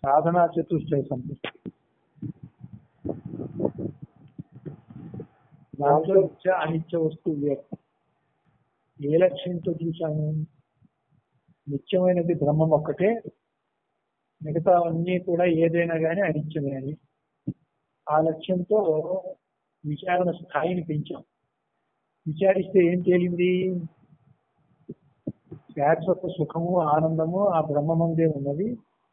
సాధనా చతుష్టయ సంపత్తి దాంట్లో నిత్య అనిత్య వస్తువు వివేకం ఏ లక్ష్యంతో చూశాను నిత్యమైనది బ్రహ్మం ఒక్కటే మిగతా అన్నీ కూడా ఏదైనా కానీ అనిత్యమే అని ఆ లక్ష్యంతో విచారణ స్థాయిని పెంచాం విచారిస్తే ఏం తేలింది శాశ్వత సుఖము ఆనందము ఆ బ్రహ్మమందే ఉన్నది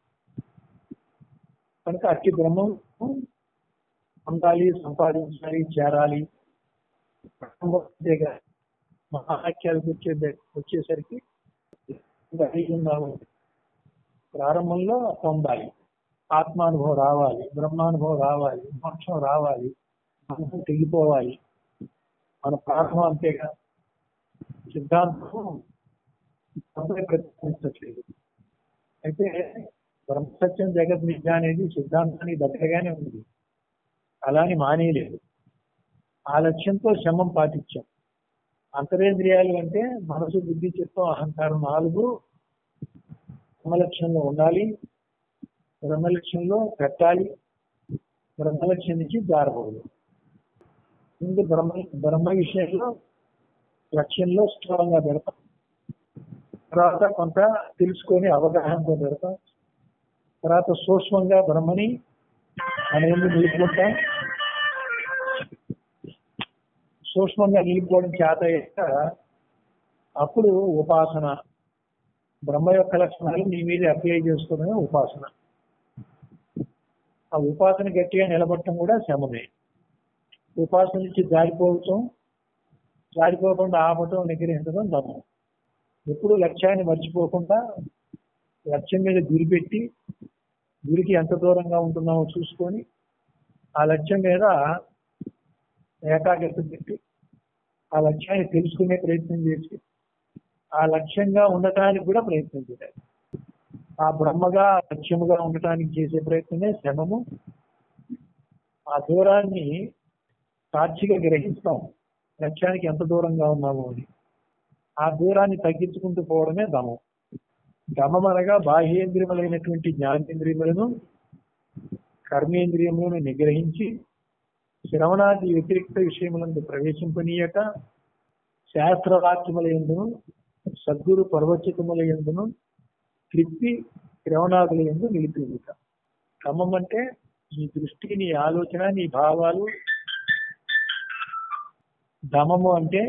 కనుక అట్టి బ్రహ్మం పొందాలి సంపాదించాలి చేరాలి అంతేగా మహావాక్యాలకు వచ్చే వచ్చేసరికి ఇంకా ఐదు ఉన్నాము ప్రారంభంలో పొందాలి ఆత్మానుభవం రావాలి బ్రహ్మానుభవం రావాలి మోక్షం రావాలి మనం తెగిపోవాలి మన ప్రారంభం అంతేగా సిద్ధాంతం తప్పే ప్రతిపాదించట్లేదు అయితే బ్రహ్మసత్యం జగత్ మిథ్య అనేది సిద్ధాంతానికి దగ్గరగానే ఉంది అలాని మానేయలేదు ఆ లక్ష్యంతో శమం పాటించాం అంతరేంద్రియాలు అంటే మనసు బుద్ధి చిత్తం అహంకారం నాలుగు బ్రహ్మలక్ష్యంలో ఉండాలి బ్రహ్మలక్ష్యంలో పెట్టాలి బ్రహ్మలక్ష్యం నుంచి జారకూడదు ముందు బ్రహ్మ బ్రహ్మ విషయంలో లక్ష్యంలో స్ట్రాంగ్ గా పెడతాం తర్వాత కొంత తెలుసుకొని అవగాహనతో పెడతాం తర్వాత సూక్ష్మంగా బ్రహ్మని మన ఎందుకు నిలుపుకుంటాం సూక్ష్మంగా నిలుపుకోవడం చేత అయ్యాక అప్పుడు ఉపాసన బ్రహ్మ యొక్క లక్షణాలు మీ మీద అప్లై చేసుకోవడమే ఉపాసన ఆ ఉపాసన గట్టిగా నిలబడటం కూడా శ్రమమే ఉపాసన నుంచి జారిపోవటం జారిపోకుండా ఆపటం నిగ్రహించడం దమం ఎప్పుడు లక్ష్యాన్ని మర్చిపోకుండా లక్ష్యం మీద గురిపెట్టి గురికి ఎంత దూరంగా ఉంటున్నామో చూసుకొని ఆ లక్ష్యం మీద ఏకాగ్రత పెట్టి ఆ లక్ష్యాన్ని తెలుసుకునే ప్రయత్నం చేసి ఆ లక్ష్యంగా ఉండటానికి కూడా ప్రయత్నం చేయాలి ఆ బ్రహ్మగా లక్ష్యముగా ఉండటానికి చేసే ప్రయత్నమే శ్రమము ఆ దూరాన్ని సాక్షిగా గ్రహిస్తాం లక్ష్యానికి ఎంత దూరంగా ఉన్నాము అని ఆ దూరాన్ని తగ్గించుకుంటూ పోవడమే దమం దమం అనగా బాహ్యేంద్రియములైనటువంటి జ్ఞానేంద్రియములను కర్మేంద్రియములను నిగ్రహించి శ్రవణాది వ్యతిరిక్త విషయములందు ప్రవేశింపనీయక శాస్త్రవాక్యముల ఎందును సద్గురు పర్వచితముల ఎందును త్రిప్పి శ్రవణాదుల ఎందు నిలిపివుట క్రమం అంటే నీ దృష్టి నీ ఆలోచన నీ భావాలు దమము అంటే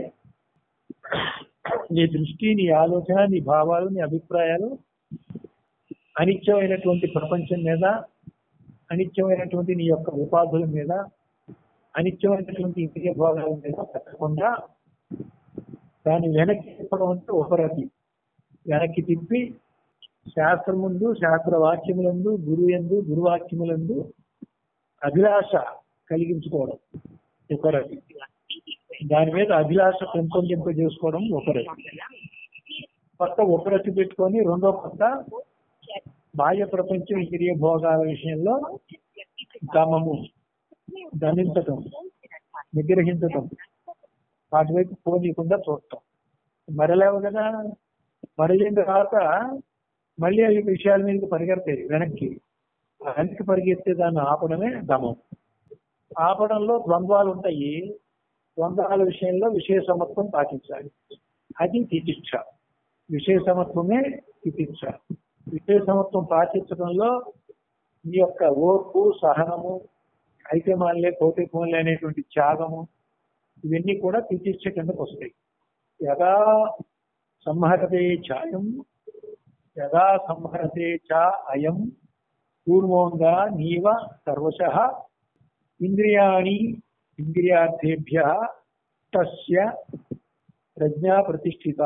నీ దృష్టి నీ ఆలోచన నీ భావాలు నీ అభిప్రాయాలు అనిత్యమైనటువంటి ప్రపంచం మీద అనిత్యమైనటువంటి నీ యొక్క ఉపాధుల మీద అనిత్యమైనటువంటి ఇంద్రియ భోగాల మీద పెట్టకుండా దాన్ని వెనక్కి తిప్పడం అంటే ఉపరతి వెనక్కి తిప్పి శాస్త్రం ముందు శాస్త్ర వాక్యములందు గురువు ఎందు గురువాక్యములందు అభిలాష కలిగించుకోవడం ఉపరతి దాని మీద అభిలాష పెంపొందింప చేసుకోవడం ఒకరతి కొత్త ఉపరతి పెట్టుకొని రెండో కొత్త బాహ్య ప్రపంచం ఇంద్రియ భోగాల విషయంలో గమము ధనించటం నిగ్రహించటం వాటి వైపు పోనీయకుండా చూడటం మరలేవు కదా మరలిన తర్వాత మళ్ళీ అవి విషయాల మీదకి పరిగెడతాయి వెనక్కి వెనక్కి పరిగెత్తే దాన్ని ఆపడమే దమం ఆపడంలో ద్వంద్వాలు ఉంటాయి ద్వంద్వాల విషయంలో విషయ సమత్వం పాటించాలి అది తితిక్ష విషయ సమత్వమే తితిక్ష విషయ సమత్వం పాటించడంలో ఈ యొక్క ఓర్పు సహనము ఐక్యమాలే కౌతికమాలే అనేటువంటి త్యాగము ఇవన్నీ కూడా తితిక్ష కిందకు వస్తాయి యదా సంహరతే ఛాయం యదా సంహరతే చ అయం పూర్వంగా నీవ సర్వశ ఇంద్రియాణి ఇంద్రియార్థేభ్య తస్య ప్రజ్ఞా ప్రతిష్ఠిత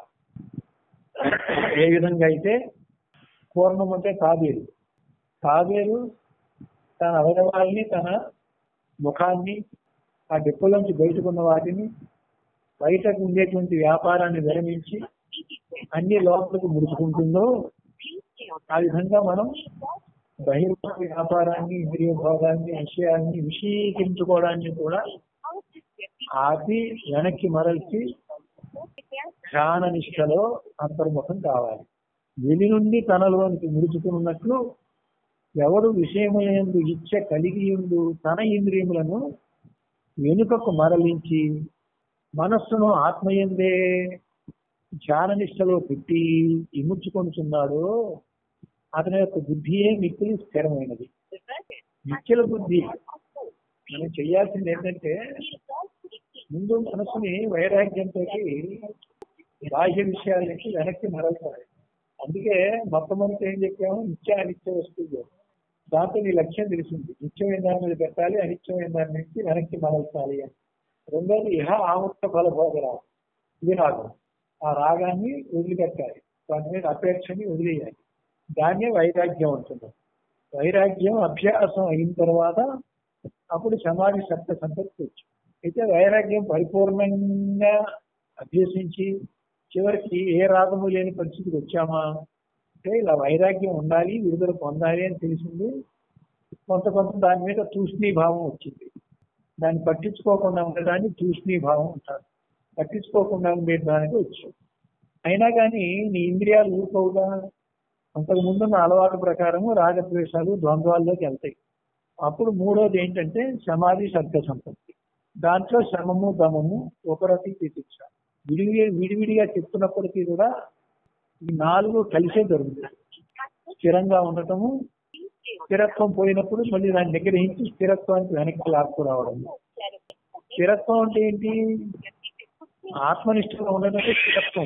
ఏ విధంగా అయితే పూర్ణం అంటే తాబేలు తాబేలు తన అవయవాల్ని తన ముఖాన్ని ఆ డెప్పులోంచి బయటకున్న వాటిని బయటకు ఉండేటువంటి వ్యాపారాన్ని విరమించి అన్ని లోపలికి ముడుచుకుంటుందో ఆ విధంగా మనం బహిర్ముఖ వ్యాపారాన్ని ఇంద్రియ భోగాన్ని విషయాన్ని విషీకరించుకోవడాన్ని కూడా ఆపి వెనక్కి మరల్చి ధ్యాన నిష్టలో అంతర్ముఖం కావాలి వెలి నుండి తనలోనికి ముడుచుకున్నట్లు ఎవడు విషయమైనందు ఇచ్చ కలిగి ఉండు తన ఇంద్రియములను వెనుకకు మరలించి మనస్సును ఆత్మయందే ధ్యాననిష్టలో పెట్టి ఇముడ్చుకొనుచున్నాడో అతని యొక్క బుద్ధియే మిక్కిలి స్థిరమైనది నిత్యల బుద్ధి మనం చేయాల్సింది ఏంటంటే ముందు మనసుని వైరాగ్యంతో బాహ్య విషయాల నుంచి వెనక్కి మరల్చాలి అందుకే మొట్టమొదటి ఏం చెప్పాము నిత్య అనిత్య వస్తువు దాంతో నీ లక్ష్యం తెలిసింది నిత్యమైన దాని మీద పెట్టాలి అనిత్యమైన దాని నుంచి వెనక్కి మరల్చాలి అని రెండోది ఇహ ఆముక్త ఫలభోగ రాగం ఇది రాగం ఆ రాగాన్ని వదిలిపెట్టాలి వాటి మీద అపేక్షని వదిలేయాలి దాన్నే వైరాగ్యం అంటుంది వైరాగ్యం అభ్యాసం అయిన తర్వాత అప్పుడు సమాధి సప్త సంపత్తి వచ్చు అయితే వైరాగ్యం పరిపూర్ణంగా అభ్యసించి చివరికి ఏ రాగము లేని పరిస్థితికి వచ్చామా అంటే ఇలా వైరాగ్యం ఉండాలి విడుదల పొందాలి అని తెలిసింది కొంత కొంత దాని మీద తూష్ణీ భావం వచ్చింది దాన్ని పట్టించుకోకుండా ఉండడాన్ని తూష్ణీ భావం అంటారు పట్టించుకోకుండా ఉండే దానికి వచ్చు అయినా కానీ నీ ఇంద్రియాలు ఊరుకోవుగా అంతకు ముందున్న అలవాటు ప్రకారము రాగద్వేషాలు ద్వంద్వాల్లోకి వెళ్తాయి అప్పుడు మూడోది ఏంటంటే సమాధి శబ్ద సంపత్తి దాంట్లో శమము దమము ఒకరతి తితిక్ష విడివిడి విడివిడిగా చెప్తున్నప్పటికీ కూడా ఈ నాలుగు కలిసే దొరుకుతాయి స్థిరంగా ఉండటము స్థిరత్వం పోయినప్పుడు మళ్ళీ దాన్ని నిగ్రహించి స్థిరత్వానికి వెనక్కి లాక్కురావడం స్థిరత్వం అంటే ఏంటి ఆత్మనిష్టలో ఉండటమే స్థిరత్వం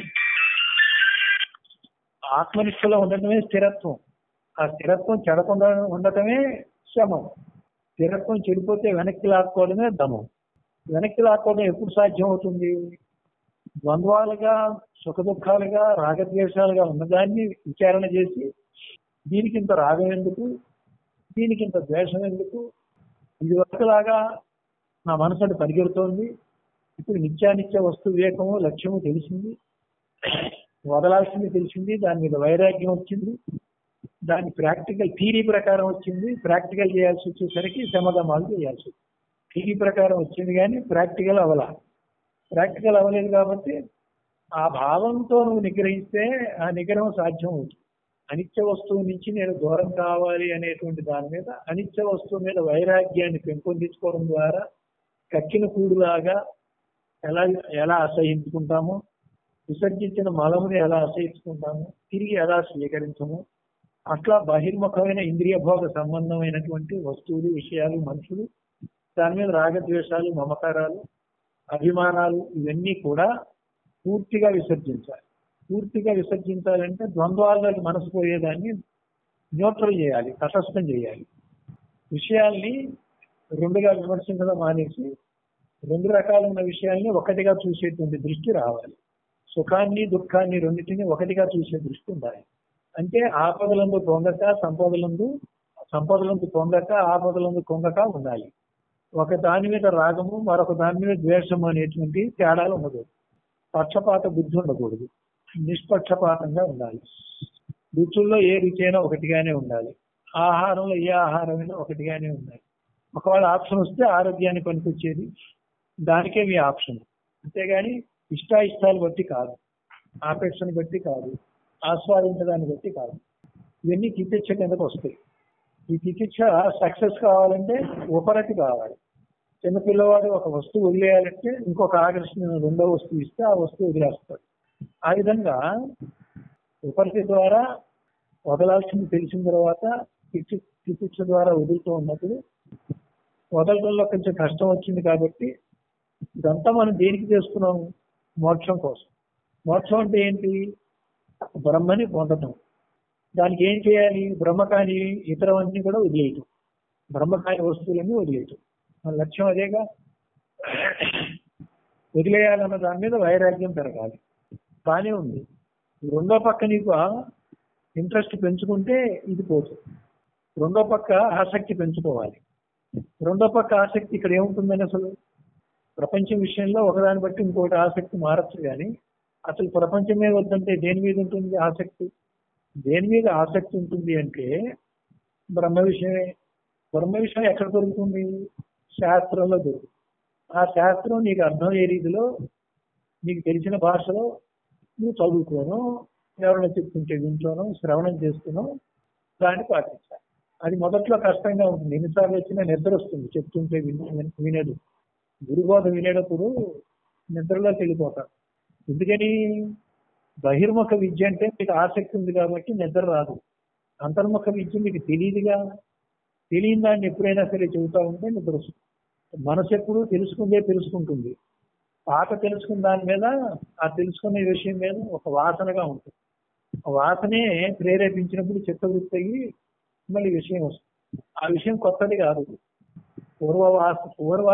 ఆత్మనిష్టలో ఉండటమే స్థిరత్వం ఆ స్థిరత్వం చెడకుండా ఉండటమే శమం స్థిరత్వం చెడిపోతే వెనక్కి లాక్కోవడమే దమం వెనక్కి లాక్కోవడం ఎప్పుడు సాధ్యం అవుతుంది ద్వంద్వాలుగా సుఖ దుఃఖాలుగా రాగద్వేషాలుగా ఉన్నదాన్ని విచారణ చేసి దీనికి ఇంత రాగం ఎందుకు దీనికి ఇంత ద్వేషం ఎందుకు ఇది వరకులాగా నా మనసుని పరిగెడుతోంది ఇప్పుడు నిత్యానిత్య వస్తు వివేకము లక్ష్యము తెలిసింది వదలాల్సింది తెలిసింది దాని మీద వైరాగ్యం వచ్చింది దాని ప్రాక్టికల్ థీరీ ప్రకారం వచ్చింది ప్రాక్టికల్ చేయాల్సి వచ్చేసరికి సమాధానాలు చేయాల్సి వచ్చింది థీరీ ప్రకారం వచ్చింది కానీ ప్రాక్టికల్ అవలా ప్రాక్టికల్ అవ్వలేదు కాబట్టి ఆ భావంతో నువ్వు నిగ్రహిస్తే ఆ నిగ్రహం సాధ్యం అవుతుంది అనిత్య వస్తువు నుంచి నేను దూరం కావాలి అనేటువంటి దాని మీద అనిత్య వస్తువు మీద వైరాగ్యాన్ని పెంపొందించుకోవడం ద్వారా కక్కిన కూడులాగా ఎలా ఎలా అసహించుకుంటామో విసర్జించిన మలముని ఎలా అసహించుకుంటామో తిరిగి ఎలా స్వీకరించము అట్లా బహిర్ముఖమైన ఇంద్రియ భోగ సంబంధమైనటువంటి వస్తువులు విషయాలు మనుషులు దాని మీద రాగద్వేషాలు మమకారాలు అభిమానాలు ఇవన్నీ కూడా పూర్తిగా విసర్జించాలి పూర్తిగా విసర్జించాలంటే ద్వంద్వాల్లోకి మనసు పోయేదాన్ని న్యూట్రల్ చేయాలి తటస్థం చేయాలి విషయాల్ని రెండుగా విమర్శించడం మానేసి రెండు రకాలైన విషయాల్ని ఒకటిగా చూసేటువంటి దృష్టి రావాలి సుఖాన్ని దుఃఖాన్ని రెండింటిని ఒకటిగా చూసే దృష్టి ఉండాలి అంటే ఆపదలందు పొంగక సంపదలందు సంపదలందు పొంగక ఆపదలందు పొంగక ఉండాలి ఒక దాని మీద రాగము మరొక దాని మీద ద్వేషము అనేటువంటి తేడాలు ఉండదు పక్షపాత బుద్ధి ఉండకూడదు నిష్పక్షపాతంగా ఉండాలి రుచుల్లో ఏ రుచి అయినా ఒకటిగానే ఉండాలి ఆహారంలో ఏ ఆహారమైనా ఒకటిగానే ఉండాలి ఒకవేళ ఆప్షన్ వస్తే ఆరోగ్యానికి పనికొచ్చేది దానికే మీ ఆప్షన్ అంతేగాని ఇష్టాయిష్టాలు బట్టి కాదు ఆపేక్షను బట్టి కాదు ఆస్వాదించడాన్ని బట్టి కాదు ఇవన్నీ తితిక్ష కిందకు వస్తాయి ఈ తితిక్ష సక్సెస్ కావాలంటే ఉపరతి కావాలి చిన్నపిల్లవాడు ఒక వస్తువు వదిలేయాలంటే ఇంకొక ఆకర్షణ రెండో వస్తువు ఇస్తే ఆ వస్తువు వదిలేస్తాడు ఆ విధంగా ఉపరతి ద్వారా వదలాల్సింది తెలిసిన తర్వాత తితి తితిక్ష ద్వారా వదులుతూ ఉన్నప్పుడు వదలడంలో కొంచెం కష్టం వచ్చింది కాబట్టి ఇదంతా మనం దేనికి చేస్తున్నాం మోక్షం కోసం మోక్షం అంటే ఏంటి బ్రహ్మని పొందటం దానికి ఏం చేయాలి బ్రహ్మ కాని ఇతరవన్నీ కూడా వదిలేయటం బ్రహ్మ కాని వస్తువులన్నీ వదిలేయటం మన లక్ష్యం అదేగా వదిలేయాలన్న దాని మీద వైరాగ్యం పెరగాలి బానే ఉంది రెండో పక్క నీకు ఇంట్రెస్ట్ పెంచుకుంటే ఇది పోతుంది రెండో పక్క ఆసక్తి పెంచుకోవాలి రెండో పక్క ఆసక్తి ఇక్కడ ఏముంటుందని అసలు ప్రపంచం విషయంలో ఒకదాన్ని బట్టి ఇంకోటి ఆసక్తి మారచ్చు కానీ అసలు ప్రపంచమే వద్దంటే దేని మీద ఉంటుంది ఆసక్తి దేని మీద ఆసక్తి ఉంటుంది అంటే బ్రహ్మ విషయమే బ్రహ్మ విషయం ఎక్కడ దొరుకుతుంది శాస్త్రంలో దొరుకుతుంది ఆ శాస్త్రం నీకు అర్థమయ్యే రీతిలో నీకు తెలిసిన భాషలో నువ్వు చదువుకోను ఎవరైనా చెప్తుంటే వింటోనో శ్రవణం చేస్తూనో దాన్ని పాటించాలి అది మొదట్లో కష్టంగా ఉంటుంది ఎన్నిసార్లు వచ్చినా నిద్ర వస్తుంది చెప్తుంటే విని వినేది గురుబోధ వినేటప్పుడు నిద్రలోకి వెళ్ళిపోతారు ఎందుకని బహిర్ముఖ విద్య అంటే మీకు ఆసక్తి ఉంది కాబట్టి నిద్ర రాదు అంతర్ముఖ విద్య మీకు తెలియదుగా తెలియని దాన్ని ఎప్పుడైనా సరే చెబుతా ఉంటే నిద్ర వస్తుంది మనసు ఎప్పుడు తెలుసుకుందే తెలుసుకుంటుంది పాట తెలుసుకున్న దాని మీద ఆ తెలుసుకునే విషయం మీద ఒక వాసనగా ఉంటుంది ఆ వాసనే ప్రేరేపించినప్పుడు చిత్తవృత్తి అయ్యి మళ్ళీ విషయం వస్తుంది ఆ విషయం కొత్తది కాదు పూర్వ వాస పూర్వ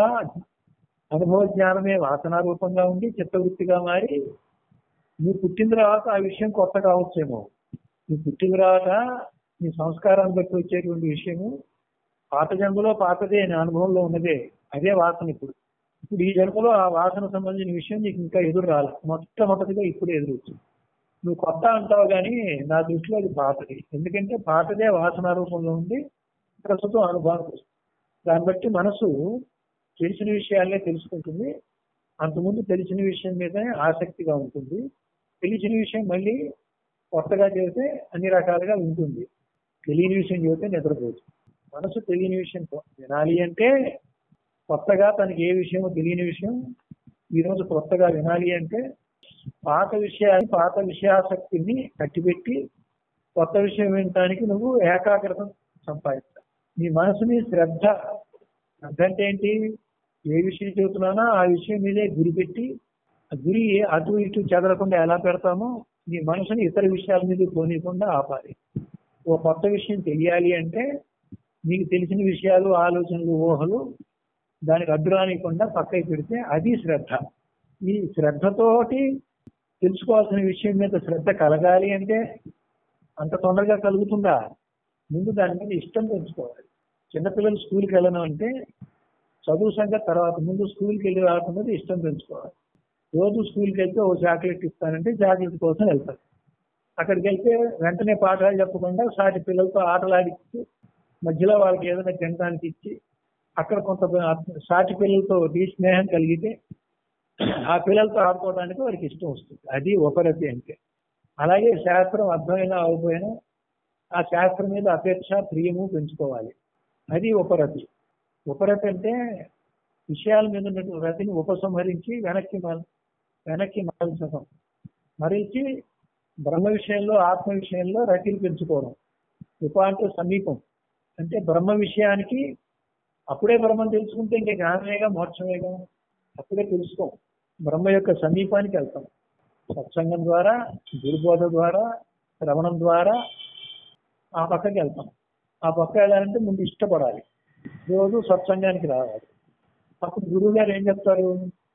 అనుభవ జ్ఞానమే వాసన రూపంగా ఉండి చిత్తవృత్తిగా మారి నువ్వు పుట్టిన తర్వాత ఆ విషయం కొత్త కావచ్చేమో నువ్వు పుట్టిన తర్వాత నీ సంస్కారాన్ని బట్టి వచ్చేటువంటి విషయము పాత జన్మలో పాతదే నీ అనుభవంలో ఉన్నదే అదే వాసన ఇప్పుడు ఇప్పుడు ఈ జన్మలో ఆ వాసన సంబంధించిన విషయం నీకు ఇంకా ఎదురు రాలే మొట్టమొదటిగా ఇప్పుడు ఎదురు వచ్చింది నువ్వు కొత్త అంటావు కానీ నా దృష్టిలో అది పాతది ఎందుకంటే పాతదే వాసన రూపంలో ఉంది ప్రస్తుతం అనుభవానికి వస్తుంది దాన్ని బట్టి మనసు తెలిసిన విషయాలనే తెలుసుకుంటుంది అంతకుముందు తెలిసిన విషయం మీదనే ఆసక్తిగా ఉంటుంది తెలిసిన విషయం మళ్ళీ కొత్తగా చేస్తే అన్ని రకాలుగా ఉంటుంది తెలియని విషయం చెబితే నిద్రపోతుంది మనసు తెలియని విషయం వినాలి అంటే కొత్తగా తనకి ఏ విషయమో తెలియని విషయం ఈరోజు కొత్తగా వినాలి అంటే పాత విషయాన్ని పాత విషయాసక్తిని కట్టిపెట్టి కొత్త విషయం వినటానికి నువ్వు ఏకాగ్రత సంపాదిస్తావు నీ మనసుని శ్రద్ధ శ్రద్ధ అంటే ఏంటి ఏ విషయం చెబుతున్నానో ఆ విషయం మీదే గురి పెట్టి ఆ గురి అటు ఇటు చెదరకుండా ఎలా పెడతామో నీ మనసుని ఇతర విషయాల మీద పోనీయకుండా ఆపాలి ఓ కొత్త విషయం తెలియాలి అంటే నీకు తెలిసిన విషయాలు ఆలోచనలు ఊహలు దానికి అడ్డు రానియకుండా పక్కకి పెడితే అది శ్రద్ధ ఈ శ్రద్ధతోటి తెలుసుకోవాల్సిన విషయం మీద శ్రద్ధ కలగాలి అంటే అంత తొందరగా కలుగుతుందా ముందు దాని మీద ఇష్టం పెంచుకోవాలి చిన్నపిల్లలు స్కూల్కి వెళ్ళను అంటే చదువు సంగతి తర్వాత ముందు స్కూల్కి వెళ్ళి రాకుండా ఇష్టం పెంచుకోవాలి రోజు స్కూల్కి వెళ్తే ఓ చాక్లెట్ ఇస్తానంటే చాక్లెట్ కోసం వెళ్తారు అక్కడికి వెళ్తే వెంటనే పాఠాలు చెప్పకుండా సాటి పిల్లలతో ఆటలాడించి మధ్యలో వాళ్ళకి ఏదైనా తినడానికి ఇచ్చి అక్కడ కొంత సాటి పిల్లలతో ఈ స్నేహం కలిగితే ఆ పిల్లలతో ఆడుకోవడానికి వారికి ఇష్టం వస్తుంది అది ఉపరతి అంటే అలాగే శాస్త్రం అర్థమైనా అవపోయినా ఆ శాస్త్రం మీద అపేక్ష ప్రియము పెంచుకోవాలి అది ఉపరతి ఉపరతి అంటే విషయాల మీద ఉన్నటువంటి రతిని ఉపసంహరించి వెనక్కి మర- వెనక్కి మరల్చడం మరల్చి బ్రహ్మ విషయంలో ఆత్మ విషయంలో రతిని పెంచుకోవడం ఉప అంటే సమీపం అంటే బ్రహ్మ విషయానికి అప్పుడే బ్రహ్మం తెలుసుకుంటే ఇంకా జ్ఞానమేగా మోక్షమేగా అప్పుడే తెలుసుకోం బ్రహ్మ యొక్క సమీపానికి వెళ్తాం సత్సంగం ద్వారా గురుబోధ ద్వారా శ్రవణం ద్వారా ఆ పక్కకి వెళ్తాం ఆ పక్క వెళ్ళాలంటే ముందు ఇష్టపడాలి రోజు సత్సంగానికి రావాలి అప్పుడు గురువు గారు ఏం చెప్తారు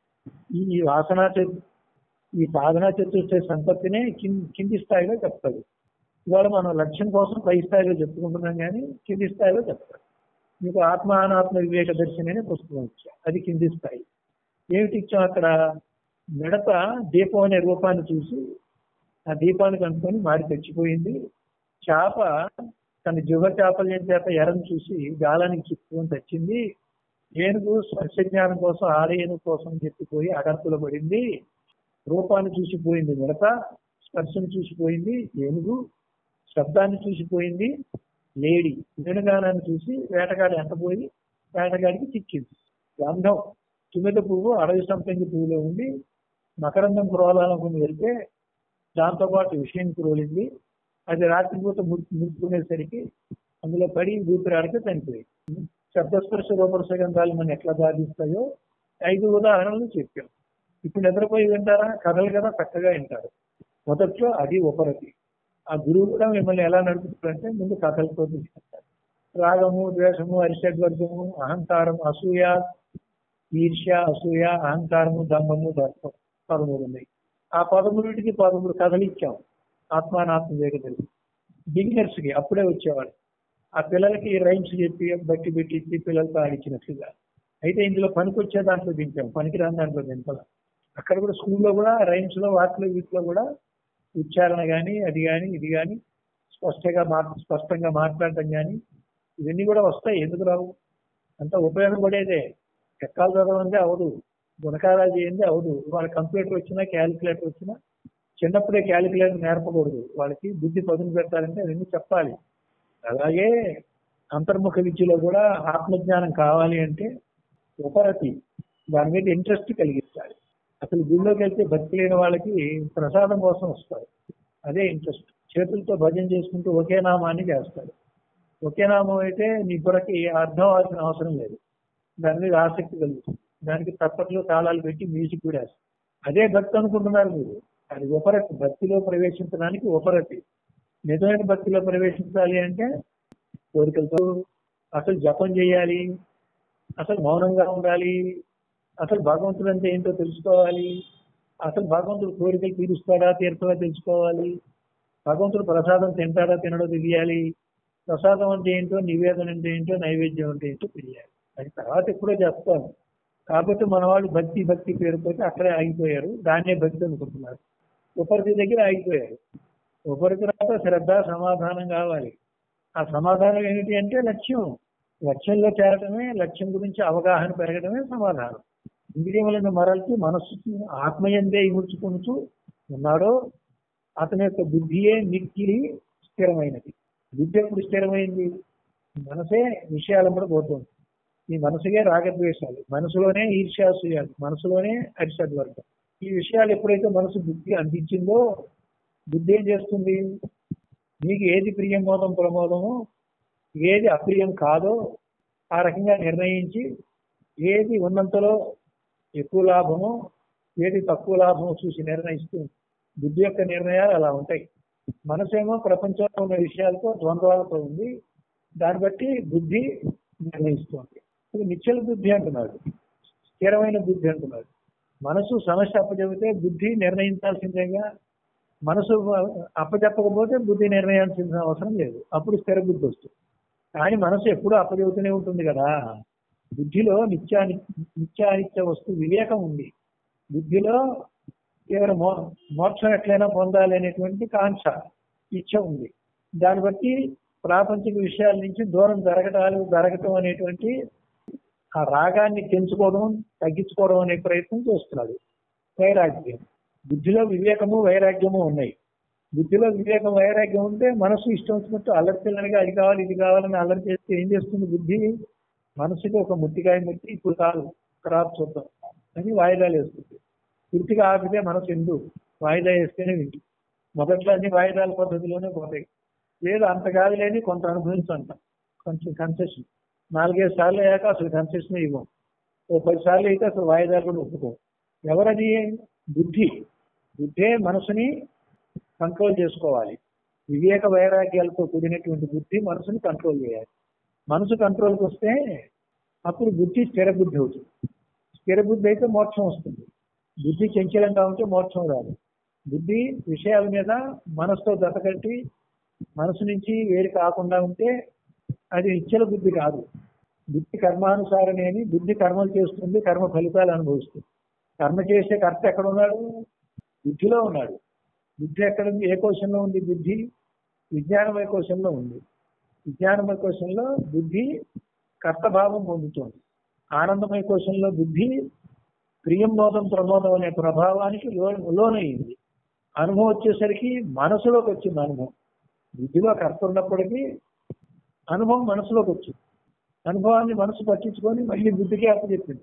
ఈ ఈ వాసన చతు- ఈ సాధన చతుర్థ సంపత్తినే కింది కింది స్థాయిలో చెప్తాడు ఇవాళ మనం లక్ష్యం కోసం పై స్థాయిలో చెప్పుకుంటున్నాం కానీ కింది స్థాయిలో చెప్తాడు మీకు ఆత్మ అనాత్మ వివేక దర్శనం అనే పుస్తకం ఇచ్చా అది కింది స్థాయి ఏమిటి ఇచ్చాం అక్కడ మిడత దీపం అనే రూపాన్ని చూసి ఆ దీపానికి అనుకొని మారి తెచ్చిపోయింది చేప తన జుగ చాపల్యం చేత ఎరను చూసి గాలానికి చిక్కుకొని తెచ్చింది ఏనుగు స్పర్శ జ్ఞానం కోసం ఆలయను కోసం చెప్పిపోయి అగర్తులు పడింది రూపాన్ని చూసిపోయింది మిడత స్పర్శను చూసిపోయింది ఏనుగు శబ్దాన్ని చూసిపోయింది లేడి వేణుగానాన్ని చూసి వేటగాడు ఎంటపోయి వేటగాడికి చిక్కింది గంధం తుమ్మిద పువ్వు అడవి సంపంగి పువ్వులో ఉండి మకరందం కురవాలనుకుని వెళ్తే దాంతోపాటు విషయం కురవలింది అది రాత్రిపూట ముట్టుకునేసరికి అందులో పడి ఊపిరాడితే చనిపోయింది శబ్దస్పర్శ రూపరస గంధాలు మనం ఎట్లా బాధిస్తాయో ఐదు ఉదాహరణలు చెప్పాం ఇప్పుడు నిద్రపోయి వింటారా కథలు కదా చక్కగా వింటారు మొదట్లో అది ఉపరతి ఆ గురువు కూడా మిమ్మల్ని ఎలా నడుపుతారంటే ముందు కథలతో తీసుకుంటారు రాగము ద్వేషము అరిషడ్వర్గము అహంకారం అసూయ ఈర్ష్య అసూయ అహంకారము దంభము దర్పం పదమూడు ఉన్నాయి ఆ పదమూడింటికి పదమూడు కథలు ఇచ్చాం ఆత్మానాత్మ వివేక తెలుసు బిగినర్స్ కి అప్పుడే వచ్చేవాడు ఆ పిల్లలకి రైమ్స్ చెప్పి బట్టి పెట్టించి పిల్లలతో ఆడించినట్లుగా అయితే ఇందులో పనికొచ్చే దాంట్లో దింపాం పనికిరాని దాంట్లో దింపాల అక్కడ కూడా స్కూల్లో కూడా రైమ్స్ లో వాటిలో వీటిలో కూడా ఉచ్చారణ కానీ అది కానీ ఇది కానీ స్పష్టంగా మా స్పష్టంగా మాట్లాడటం కానీ ఇవన్నీ కూడా వస్తాయి ఎందుకు రావు అంత ఉపయోగపడేదే ఎక్కాలు చదవండి అవదు గుణకారాలు చేయండి అవదు వాళ్ళ కంప్యూటర్ వచ్చినా క్యాలిక్యులేటర్ వచ్చినా చిన్నప్పుడే క్యాలిక్యులేటర్ నేర్పకూడదు వాళ్ళకి బుద్ధి పదును పెట్టాలంటే అవన్నీ చెప్పాలి అలాగే అంతర్ముఖ విద్యలో కూడా ఆత్మజ్ఞానం కావాలి అంటే ఉపరతి దాని మీద ఇంట్రెస్ట్ కలిగిస్తాడు అసలు గుళ్ళోకి వెళ్తే భక్తి లేని వాళ్ళకి ప్రసాదం కోసం వస్తారు అదే ఇంట్రెస్ట్ చేతులతో భజన చేసుకుంటూ ఒకే నామాన్ని చేస్తాడు ఒకే నామం అయితే నీ బుర్రకి అర్థం అవ్వాల్సిన అవసరం లేదు దాని మీద ఆసక్తి కలుగుతుంది దానికి తప్పట్లో తాళాలు పెట్టి మ్యూజిక్ కూడా వేస్తారు అదే భక్తి అనుకుంటున్నారు మీరు అది ఉపరతి భక్తిలో ప్రవేశించడానికి ఉపరతి నిజమైన భక్తిలో ప్రవేశించాలి అంటే కోరికలతో అసలు జపం చేయాలి అసలు మౌనంగా ఉండాలి అసలు భగవంతుడు అంటే ఏంటో తెలుసుకోవాలి అసలు భగవంతుడు కోరికలు తీరుస్తాడా తీరుతాడా తెలుసుకోవాలి భగవంతుడు ప్రసాదం తింటాడా తినడో తెలియాలి ప్రసాదం అంటే ఏంటో నివేదన అంటే ఏంటో నైవేద్యం అంటే ఏంటో తెలియాలి అది తర్వాత ఎప్పుడో చెప్తాను కాబట్టి మన వాళ్ళు భక్తి భక్తి పేరుతోటి అక్కడే ఆగిపోయారు దాన్నే భక్తి అనుకుంటున్నారు ఉపరితి దగ్గర ఆగిపోయారు ఉపరితి తర్వాత శ్రద్ధ సమాధానం కావాలి ఆ సమాధానం ఏమిటి అంటే లక్ష్యం లక్ష్యంలో చేరటమే లక్ష్యం గురించి అవగాహన పెరగడమే సమాధానం ఇంద్రియములను మరల్చి మనస్సుకి ఆత్మయందే ఇముడ్చుకుంటూ ఉన్నాడో అతని యొక్క బుద్ధియే మిక్కిలి స్థిరమైనది బుద్ధి ఎప్పుడు స్థిరమైంది మనసే విషయాల కూడా పోతుంది ఈ మనసుగే రాగద్వేషాలు మనసులోనే ఈర్ష్యాసూయాలు మనసులోనే అరిషద్వర్గం ఈ విషయాలు ఎప్పుడైతే మనసు బుద్ధి అందించిందో బుద్ధి ఏం చేస్తుంది నీకు ఏది ప్రియంబోధం ప్రమోదమో ఏది అప్రియం కాదో ఆ రకంగా నిర్ణయించి ఏది ఉన్నంతలో ఎక్కువ లాభమో ఏది తక్కువ లాభమో చూసి నిర్ణయిస్తుంది బుద్ధి యొక్క నిర్ణయాలు అలా ఉంటాయి మనసేమో ప్రపంచంలో ఉన్న విషయాలతో ద్వంద్వాలతో ఉంది దాన్ని బట్టి బుద్ధి నిర్ణయిస్తుంది ఇది నిశ్చల బుద్ధి అంటున్నాడు స్థిరమైన బుద్ధి అంటున్నాడు మనసు సమస్య అప్పచెబితే బుద్ధి నిర్ణయించాల్సిందేగా మనసు అప్పచెప్పకపోతే బుద్ధి నిర్ణయించాల్సిన అవసరం లేదు అప్పుడు స్థిర బుద్ధి వస్తుంది కానీ మనసు ఎప్పుడూ అప్పచెబుతూనే ఉంటుంది కదా బుద్ధిలో నిత్యాని నిత్యానిత్య వస్తు వివేకం ఉంది బుద్ధిలో కేవలం మో మోక్షం ఎట్లయినా పొందాలి అనేటువంటి కాంక్ష ఇచ్చ ఉంది దాన్ని బట్టి ప్రాపంచిక విషయాల నుంచి దూరం జరగటాలు జరగటం అనేటువంటి ఆ రాగాన్ని పెంచుకోవడం తగ్గించుకోవడం అనే ప్రయత్నం చేస్తున్నాడు వైరాగ్యం బుద్ధిలో వివేకము వైరాగ్యము ఉన్నాయి బుద్ధిలో వివేకం వైరాగ్యం ఉంటే మనసు ఇష్టం వచ్చినట్టు అల్లరి పిల్లనిగా అది కావాలి ఇది కావాలని అల్లరి చేస్తే ఏం చేస్తుంది బుద్ధి మనసుకి ఒక ముట్టికాయ ముట్టి ఇప్పుడు కాదు తర్వాత చూద్దాం అని వాయిదాలు వేస్తుంది పూర్తిగా ఆపితే మనసు ఎందు వాయిదా వేస్తేనే వింటు మొదట్లో అన్ని వాయిదాల పద్ధతిలోనే పోతాయి లేదు అంత కాదులేని కొంత అనుభవించంట కొంచెం కన్సెషన్ నాలుగైదు సార్లు అయ్యాక అసలు కన్సెషన్ ఇవ్వం ఓ పది సార్లు అయితే అసలు వాయిదాలు కూడా ఒప్పుకో ఎవరది బుద్ధి బుద్ధే మనసుని కంట్రోల్ చేసుకోవాలి వివేక వైరాగ్యాలతో కూడినటువంటి బుద్ధి మనసుని కంట్రోల్ చేయాలి మనసు కంట్రోల్కి వస్తే అప్పుడు బుద్ధి స్థిర బుద్ధి అవుతుంది స్థిర బుద్ధి అయితే మోక్షం వస్తుంది బుద్ధి చంచలంగా ఉంటే మోక్షం రాదు బుద్ధి విషయాల మీద మనసుతో జతకట్టి మనసు నుంచి వేరు కాకుండా ఉంటే అది నిశ్చల బుద్ధి కాదు బుద్ధి కర్మానుసారమే అని బుద్ధి కర్మలు చేస్తుంది కర్మ ఫలితాలు అనుభవిస్తుంది కర్మ చేసే కర్త ఎక్కడ ఉన్నాడు బుద్ధిలో ఉన్నాడు బుద్ధి ఎక్కడ ఉంది ఏ కోశంలో ఉంది బుద్ధి విజ్ఞానమయ కోశంలో ఉంది విజ్ఞానమయ కోశంలో బుద్ధి కర్తభావం పొందుతోంది ఆనందమయ కోశంలో బుద్ధి ప్రియంబోధం ప్రమోదం అనే ప్రభావానికి లో లోనయ్యింది అనుభవం వచ్చేసరికి మనసులోకి వచ్చింది అనుభవం బుద్ధిలో కర్త ఉన్నప్పటికీ అనుభవం మనసులోకి వచ్చింది అనుభవాన్ని మనసు పట్టించుకొని మళ్ళీ బుద్ధికే అప్పచెప్పింది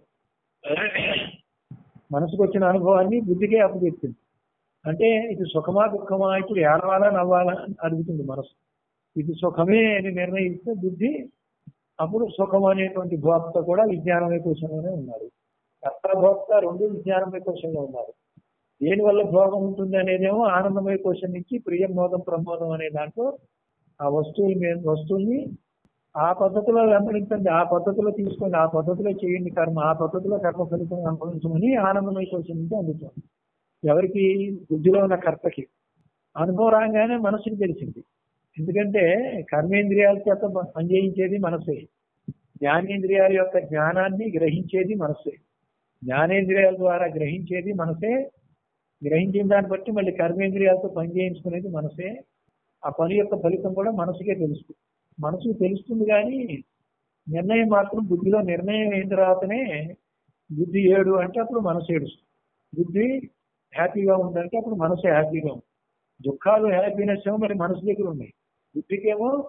మనసుకు వచ్చిన అనుభవాన్ని బుద్ధికే అప్పచెప్పింది అంటే ఇది సుఖమా దుఃఖమా ఇప్పుడు ఏడవాలా నవ్వాలా అని అడుగుతుంది మనసు ఇది సుఖమే అని నిర్ణయిస్తే బుద్ధి అప్పుడు సుఖం అనేటువంటి భోక్త కూడా విజ్ఞానమయ కోశంలోనే ఉన్నారు కర్త భోక్త రెండు విజ్ఞానమయ కోశంలో ఉన్నారు దేని వల్ల భోగం ఉంటుంది అనేదేమో ఆనందమయ కోశం నుంచి ప్రియం మోదం ప్రమోదం అనే దాంట్లో ఆ వస్తువుల మీద వస్తువుల్ని ఆ పద్ధతిలో వెంబడించండి ఆ పద్ధతిలో తీసుకోండి ఆ పద్ధతిలో చేయండి కర్మ ఆ పద్ధతిలో కర్మ ఫలితం అనుభవించమని ఆనందమయ కోశం నుంచి అందుతుంది ఎవరికి బుద్ధిలో ఉన్న కర్తకి అనుభవం రాగానే మనసుకి తెలిసింది ఎందుకంటే కర్మేంద్రియాల చేత పనిచేయించేది మనసే జ్ఞానేంద్రియాల యొక్క జ్ఞానాన్ని గ్రహించేది మనసే జ్ఞానేంద్రియాల ద్వారా గ్రహించేది మనసే గ్రహించిన దాన్ని బట్టి మళ్ళీ కర్మేంద్రియాలతో పని చేయించుకునేది మనసే ఆ పని యొక్క ఫలితం కూడా మనసుకే తెలుస్తుంది మనసుకు తెలుస్తుంది కానీ నిర్ణయం మాత్రం బుద్ధిలో నిర్ణయం అయిన తర్వాతనే బుద్ధి ఏడు అంటే అప్పుడు మనసు ఏడుస్తుంది బుద్ధి హ్యాపీగా ఉందంటే అప్పుడు మనసు హ్యాపీగా ఉంది దుఃఖాలు హ్యాపీనెస్ ఏమో మరి మనసు దగ్గర ఉన్నాయి బుద్ధికేమో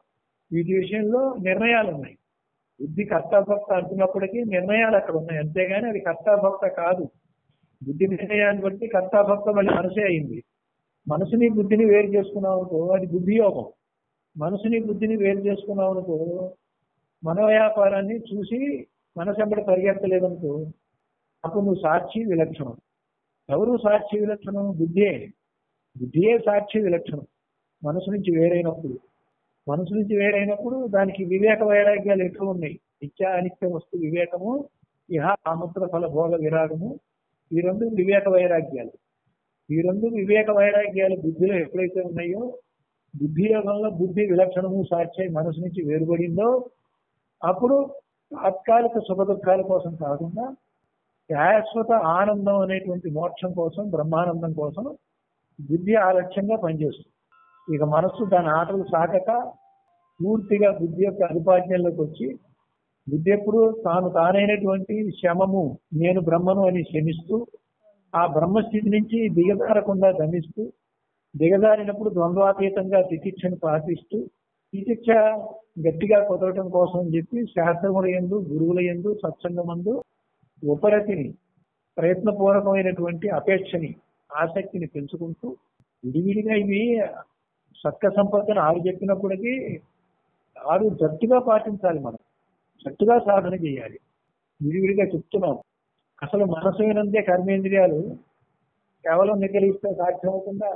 వీటి విషయంలో నిర్ణయాలు ఉన్నాయి బుద్ధి కర్తాభక్త అంటున్నప్పటికీ నిర్ణయాలు అక్కడ ఉన్నాయి అంతేగాని అది కర్తాభక్త కాదు బుద్ధి నిర్ణయాన్ని బట్టి కర్తాభక్త మళ్ళీ మనసే అయింది మనసుని బుద్ధిని వేరు చేసుకున్నావు అనుకో అది బుద్ధి యోగం మనసుని బుద్ధిని వేరు చేసుకున్నావు అనుకో మన వ్యాపారాన్ని చూసి మనసెంబడి పరిగెత్తలేదనుకో అప్పుడు నువ్వు సాక్షి విలక్షణం ఎవరు సాక్షి విలక్షణం బుద్ధియే బుద్ధియే సాక్షి విలక్షణం మనసు నుంచి వేరైనప్పుడు మనసు నుంచి వేరైనప్పుడు దానికి వివేక వైరాగ్యాలు ఎక్కువ ఉన్నాయి నిత్య అనిత్య వస్తు వివేకము ఇహ ఆముద్ర ఫల భోగ విరాగము ఈ రెండు వివేక వైరాగ్యాలు ఈ రెండు వివేక వైరాగ్యాలు బుద్ధిలో ఎప్పుడైతే ఉన్నాయో బుద్ధి యోగంలో బుద్ధి విలక్షణము సాక్షి మనసు నుంచి వేరుపడిందో అప్పుడు తాత్కాలిక సుఖ దుఃఖాల కోసం కాకుండా శాశ్వత ఆనందం అనేటువంటి మోక్షం కోసం బ్రహ్మానందం కోసం బుద్ధి ఆలక్ష్యంగా పనిచేస్తుంది ఇక మనస్సు దాని ఆటలు సాగక పూర్తిగా బుద్ధి యొక్క అధిపాజ్యంలోకి వచ్చి బుద్ధి ఎప్పుడు తాను తానైనటువంటి శమము నేను బ్రహ్మను అని శమిస్తూ ఆ బ్రహ్మస్థితి నుంచి దిగజారకుండా గమిస్తూ దిగజారినప్పుడు ద్వంద్వాతీతంగా తితిక్షను పాటిస్తూ తితిక్ష గట్టిగా కుదరటం కోసం అని చెప్పి శాస్త్రముల ఎందు గురువుల ఎందు సత్సంగమందు ఉపరతిని ప్రయత్నపూర్వకమైనటువంటి అపేక్షని ఆసక్తిని పెంచుకుంటూ విడివిడిగా ఇవి సత్క సంపదను ఆరు చెప్పినప్పటికీ ఆరు జట్టుగా పాటించాలి మనం జట్టుగా సాధన చేయాలి విడివిడిగా చెప్తున్నాం అసలు మనసు వినందే కర్మేంద్రియాలు కేవలం నిగ్రహిస్తే సాధ్యం అవుతుందా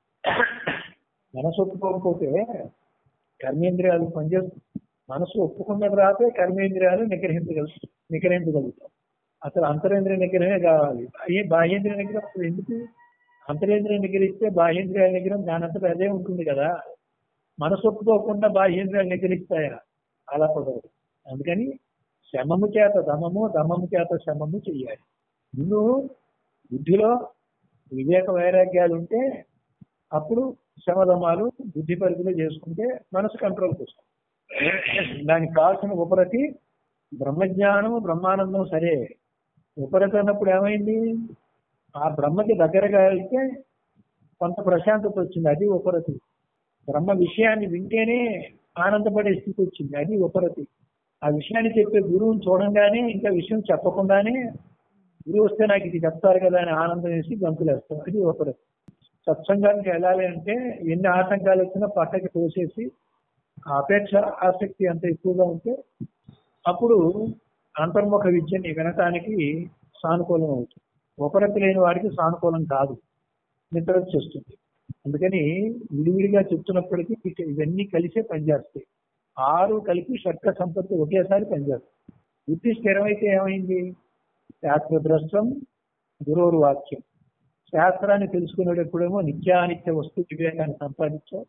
మనసు ఒప్పుకోకపోతే కర్మేంద్రియాలు పనిచేస్తుంది మనసు ఒప్పుకున్న తర్వాతే కర్మేంద్రియాలు నిగ్రహించగలు నిగ్రహించగలుగుతాం అసలు అంతరేంద్రియ నిగ్రహమే కావాలి బాహ్య బాహ్యేంద్రియ నిగ్రహం అసలు ఎందుకు అంతరేంద్రియ నిగ్రహిస్తే బాహ్యేంద్రియ నిగ్రహం దానంతట అదే ఉంటుంది కదా మనసు ఒప్పుకోకుండా బాహ్యేంద్రియాలు నిగ్రహిస్తాయా అలా కుదరదు అందుకని శమము చేత దమము దమము చేత శమము చెయ్యాలి ముందు బుద్ధిలో వివేక వైరాగ్యాలు ఉంటే అప్పుడు శమధమాలు బుద్ధి పరిధిలో చేసుకుంటే మనసు కంట్రోల్కి వస్తుంది దానికి కావాల్సిన ఉపరతి బ్రహ్మజ్ఞానం బ్రహ్మానందం సరే ఉపరతి అన్నప్పుడు ఏమైంది ఆ బ్రహ్మకి దగ్గరగా వెళ్తే కొంత ప్రశాంతత వచ్చింది అది ఉపరతి బ్రహ్మ విషయాన్ని వింటేనే ఆనందపడే స్థితి వచ్చింది అది ఉపరతి ఆ విషయాన్ని చెప్పే గురువుని చూడంగానే ఇంకా విషయం చెప్పకుండానే గురువు వస్తే నాకు ఇది చెప్తారు కదా అని ఆనందం వేసి గంతులేస్తాం అది ఉపరతి సత్సంగానికి వెళ్ళాలి అంటే ఎన్ని ఆటంకాలు వచ్చినా పక్కకి తోసేసి ఆ అపేక్ష ఆసక్తి అంత ఎక్కువగా ఉంటే అప్పుడు అంతర్ముఖ విద్యని వినటానికి సానుకూలం అవుతుంది ఉపరతి లేని వాడికి సానుకూలం కాదు నిద్ర వచ్చేస్తుంది అందుకని విడివిడిగా చెప్తున్నప్పటికీ ఇక ఇవన్నీ కలిసే పనిచేస్తాయి ఆరు కలిపి షట్క సంపత్తి ఒకేసారి పనిచేస్తాయి బుద్ధి స్థిరమైతే ఏమైంది శాస్త్రద్రష్టం గురువురు వాక్యం శాస్త్రాన్ని తెలుసుకునేటప్పుడేమో నిత్యానిత్య వస్తు వివేకాన్ని సంపాదించాం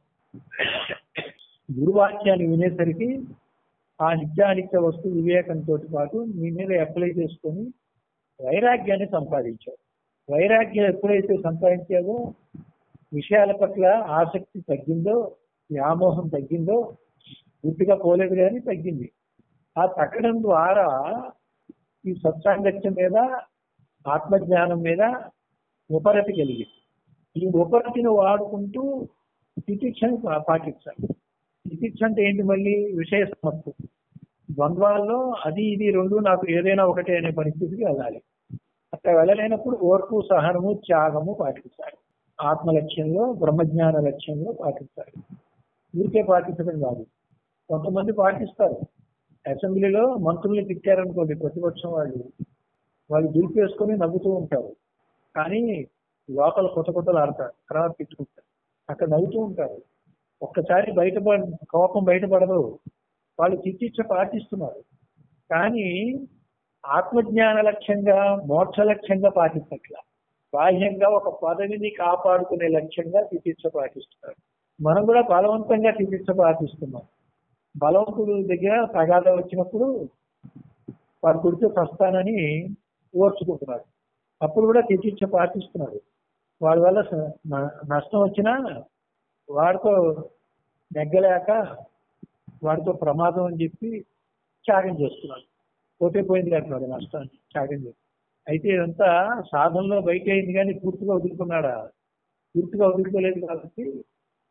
గురువాక్యాన్ని వినేసరికి ఆ నిత్యానిత్య వస్తు వివేకంతో పాటు మీ మీద అప్లై చేసుకొని వైరాగ్యాన్ని సంపాదించావు వైరాగ్యం ఎప్పుడైతే సంపాదించావో విషయాల పట్ల ఆసక్తి తగ్గిందో వ్యామోహం తగ్గిందో పూర్తిగా పోలేదు కానీ తగ్గింది ఆ తగ్గడం ద్వారా ఈ సత్సాంగత్యం మీద ఆత్మజ్ఞానం మీద ఉపరతి కలిగింది ఈ ఉపరతిని వాడుకుంటూ తితిక్షను పా- పాటించాలి తితిక్ష అంటే ఏంటి మళ్ళీ విషయ సమత్వం ద్వంద్వాల్లో అది ఇది రెండు నాకు ఏదైనా ఒకటే అనే పరిస్థితికి వెళ్ళాలి అట్లా వెళ్ళలేనప్పుడు ఓర్పు సహనము త్యాగము పాటించాలి ఆత్మ లక్ష్యంలో బ్రహ్మజ్ఞాన లక్ష్యంలో పాటించాలి ఊరికే పాటించడం కాదు కొంతమంది పాటిస్తారు అసెంబ్లీలో మంత్రుల్ని తిట్టారనుకోండి ప్రతిపక్షం వాళ్ళు వాళ్ళు దులిపేసుకొని నవ్వుతూ ఉంటారు కానీ లోపల కొత్త కొత్తలు ఆడతారు తర్వాత తిట్టుకుంటారు అక్కడ నవ్వుతూ ఉంటారు ఒక్కసారి బయటపడ కోపం బయటపడదు వాళ్ళు చికిత్స పాటిస్తున్నారు కానీ ఆత్మజ్ఞాన లక్ష్యంగా మోక్ష లక్ష్యంగా పాటించట్ల బాహ్యంగా ఒక పదవిని కాపాడుకునే లక్ష్యంగా చికిత్స పాటిస్తున్నారు మనం కూడా బలవంతంగా చికిత్స పాటిస్తున్నాం బలవంతుడు దగ్గర తగాద వచ్చినప్పుడు వాడు కుడితే వస్తానని ఓర్చుకుంటున్నాడు అప్పుడు కూడా చికిత్స పాటిస్తున్నాడు వాడి వల్ల స- న- నష్టం వచ్చినా వాడితో నెగ్గలేక వాడితో ప్రమాదం అని చెప్పి త్యాగం చేస్తున్నాడు పోతే పోయింది అంటున్నాడు నష్టాన్ని త్యాగం చేసి అయితే ఇదంతా సాధనలో బయట అయింది కానీ పూర్తిగా వదులుకున్నాడా పూర్తిగా వదులుకోలేదు కాబట్టి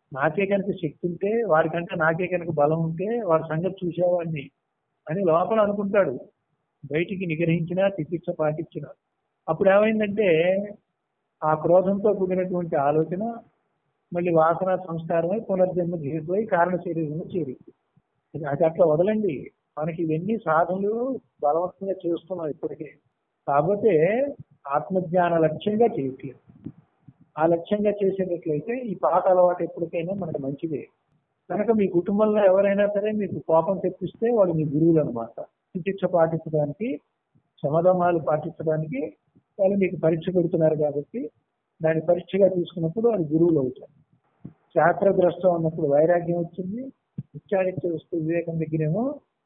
నాకే కనుక శక్తి ఉంటే వాడికంటే నాకే కనుక బలం ఉంటే వాడి సంగతి చూసేవాడిని అని లోపల అనుకుంటాడు బయటికి నిగ్రహించినా చికిత్స పాటించిన అప్పుడు ఏమైందంటే ఆ క్రోధంతో కూడినటువంటి ఆలోచన మళ్ళీ వాసన సంస్కారమై పునర్జన్మ జీవితమై కారణ శరీరంలో చేరి అది అట్లా వదలండి మనకి ఇవన్నీ సాధనలు బలవంతంగా చేస్తున్నాం ఇప్పటికే కాకపోతే ఆత్మజ్ఞాన లక్ష్యంగా చేయట్లేదు ఆ లక్ష్యంగా చేసేటట్లయితే ఈ పాత అలవాటు ఎప్పటికైనా మనకు మంచిదే కనుక మీ కుటుంబంలో ఎవరైనా సరే మీకు కోపం తెప్పిస్తే వాళ్ళు మీ గురువులు అనమాట చికిత్స పాటించడానికి సమాధానాలు పాటించడానికి వాళ్ళు మీకు పరీక్ష పెడుతున్నారు కాబట్టి దాన్ని పరీక్షగా తీసుకున్నప్పుడు అది గురువులు అవుతారు శాస్త్రద్రష్ట ఉన్నప్పుడు వైరాగ్యం వచ్చింది నిత్యానిత్య వస్తు వివేకం దగ్గరేమో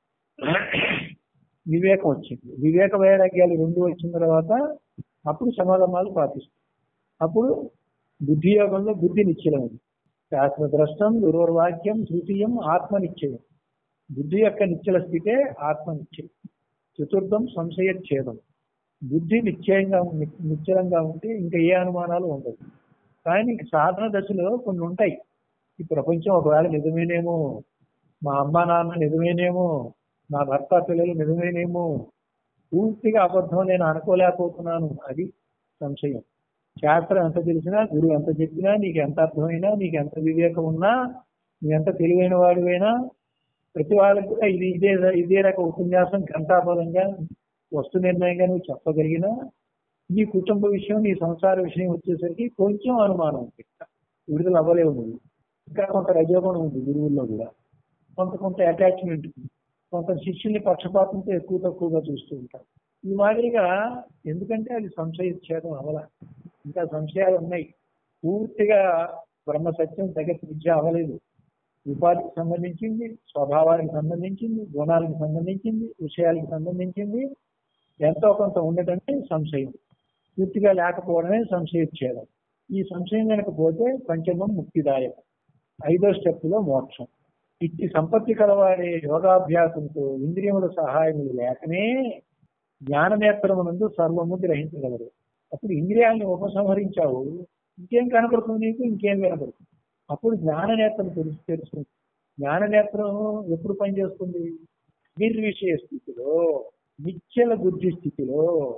వివేకం వచ్చింది వివేక వైరాగ్యాలు రెండు వచ్చిన తర్వాత అప్పుడు సమాధానాలు పాటిస్తాం అప్పుడు బుద్ధి యోగంలో బుద్ధి నిశ్చలమైంది శాస్త్రద్రష్టం గురువర్వాక్యం తృతీయం ఆత్మ నిశ్చయం బుద్ధి యొక్క నిశ్చల స్థితే ఆత్మ నిశ్చయం చతుర్థం సంశయచ్ఛేదం బుద్ధి నిశ్చయంగా ని- నిశ్చలంగా ఉంటే ఇంకా ఏ అనుమానాలు ఉండవు కానీ ఇంక సాధన దశలో కొన్ని ఉంటాయి ఈ ప్రపంచం ఒకవేళ నిజమేనేమో మా అమ్మ నాన్న నిజమేనేమో నా భర్త పిల్లలు నిజమేనేమో పూర్తిగా అబద్ధం నేను అనుకోలేకపోతున్నాను అది సంశయం శాస్త్రం ఎంత తెలిసినా గురువు ఎంత చెప్పినా నీకు ఎంత అర్థమైనా నీకు ఎంత వివేకం ఉన్నా నువ్వు ఎంత తెలివైన వాడివైనా ప్రతి వాళ్ళకి కూడా ఇది ఇదే ఇదే రక ఉపన్యాసం ఘంటాపదంగా వస్తు నిర్ణయంగా నువ్వు చెప్పగలిగినా నీ కుటుంబ విషయం నీ సంసార విషయం వచ్చేసరికి కొంచెం అనుమానం ఉంది విడుదల అవ్వలేవు నువ్వు ఇంకా కొంత రజోగుణం ఉంది గురువుల్లో కూడా కొంత కొంత అటాచ్మెంట్ కొంత శిష్యుల్ని పక్షపాతంతో ఎక్కువ తక్కువగా చూస్తూ ఉంటారు ఈ మాదిరిగా ఎందుకంటే అది సంశయచ్ఛేదం అవల ఇంకా సంశయాలు ఉన్నాయి పూర్తిగా బ్రహ్మ సత్యం జగత్ విద్య అవ్వలేదు ఉపాధికి సంబంధించింది స్వభావానికి సంబంధించింది గుణాలకు సంబంధించింది విషయాలకు సంబంధించింది ఎంతో కొంత ఉండటమే సంశయం పూర్తిగా లేకపోవడమే సంశయచ్ఛేదం ఈ సంశయం కనుక పోతే పంచమం ముక్తిదాయకం ఐదో స్టెప్ లో మోక్షం ఇట్టి సంపత్తి కలవారే యోగాభ్యాసంతో ఇంద్రియముల సహాయములు లేకనే జ్ఞాననేత్రమునందు సర్వము గ్రహించగలరు అప్పుడు ఇంద్రియాలను ఉపసంహరించావు ఇంకేం కనపడుతుంది నీకు ఇంకేం కనపడుతుంది అప్పుడు జ్ఞాననేత్రం తెలుసు తెలుస్తుంది జ్ఞాననేత్రం ఎప్పుడు పనిచేస్తుంది నిర్విషయ స్థితిలో నిశ్చల బుద్ధి స్థితిలో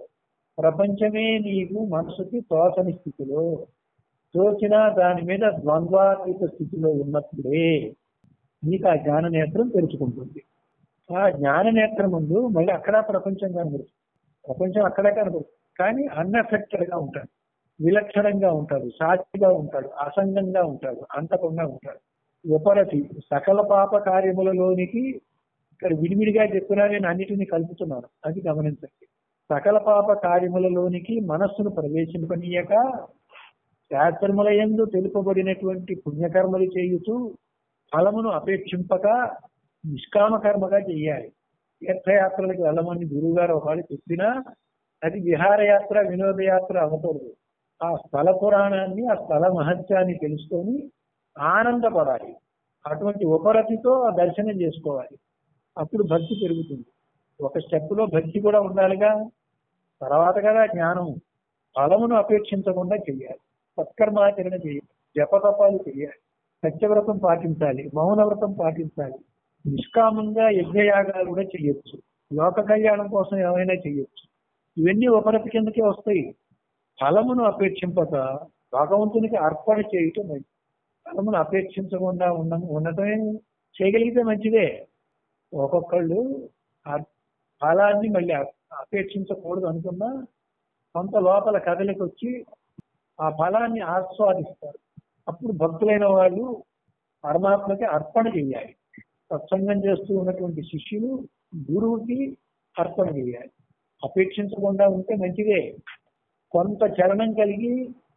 ప్రపంచమే నీకు మనసుకి తోచని స్థితిలో తోచిన దాని మీద ద్వంద్వాతీత స్థితిలో ఉన్నప్పుడే నీకు ఆ జ్ఞాన నేత్రం తెరుచుకుంటుంది ఆ జ్ఞాన నేత్రం ముందు మళ్ళీ అక్కడ ప్రపంచం కనబడుతుంది ప్రపంచం అక్కడే కనబడుతుంది కానీ అన్ఎఫెక్టెడ్ గా ఉంటాడు విలక్షణంగా ఉంటాడు సాక్షిగా ఉంటాడు అసంగంగా ఉంటాడు అంతకుండా ఉంటాడు ఉపరతి సకల పాప కార్యములలోనికి ఇక్కడ విడివిడిగా చెప్పినా నేను అన్నిటిని కలుపుతున్నాను అది గమనించండి సకల పాప కార్యములలోనికి మనస్సును ప్రవేశింపనీయక శాస్త్రముల యందు తెలుపబడినటువంటి పుణ్యకర్మలు చేయుతూ ఫలమును అపేక్షింపక నిష్కామ కర్మగా చెయ్యాలి తీర్థయాత్రలకు వెళ్ళమని గురువు గారు ఒకవేళ చెప్పినా అది విహారయాత్ర వినోదయాత్ర అవ్వకూడదు ఆ స్థల పురాణాన్ని ఆ స్థల మహత్యాన్ని తెలుసుకొని ఆనందపడాలి అటువంటి ఉపరతితో ఆ దర్శనం చేసుకోవాలి అప్పుడు భక్తి పెరుగుతుంది ఒక స్టెప్ లో భక్తి కూడా ఉండాలిగా తర్వాత కదా జ్ఞానం ఫలమును అపేక్షించకుండా చెయ్యాలి సత్కర్మాచరణ చేయాలి జపతపాలు చేయాలి సత్యవ్రతం పాటించాలి మౌన వ్రతం పాటించాలి నిష్కామంగా యజ్ఞయాగాలు కూడా చేయొచ్చు లోక కళ్యాణం కోసం ఏమైనా చేయొచ్చు ఇవన్నీ ఉపరతి కిందకే వస్తాయి ఫలమును అపేక్షింపక భగవంతునికి అర్పణ చేయటం మంచిది ఫలమును అపేక్షించకుండా ఉన్న ఉండటమే చేయగలిగితే మంచిదే ఒక్కొక్కళ్ళు ఆ ఫలాన్ని మళ్ళీ అ- అపేక్షించకూడదు అనుకున్నా కొంత లోపల కదలికి వచ్చి ఆ ఫలాన్ని ఆస్వాదిస్తారు అప్పుడు భక్తులైన వాళ్ళు పరమాత్మకి అర్పణ చేయాలి సత్సంగం చేస్తూ ఉన్నటువంటి శిష్యులు గురువుకి అర్పణ చేయాలి అపేక్షించకుండా ఉంటే మంచిదే కొంత చలనం కలిగి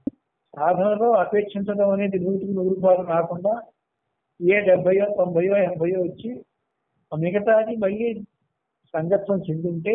సాధనలో అపేక్షించడం అనేది నూటికి నూరు రూపాయలు రాకుండా ఏ డెబ్బయో తొంభయో ఎనభయో వచ్చి ఆ మిగతాది మళ్ళీ సంగత్వం చెందుంటే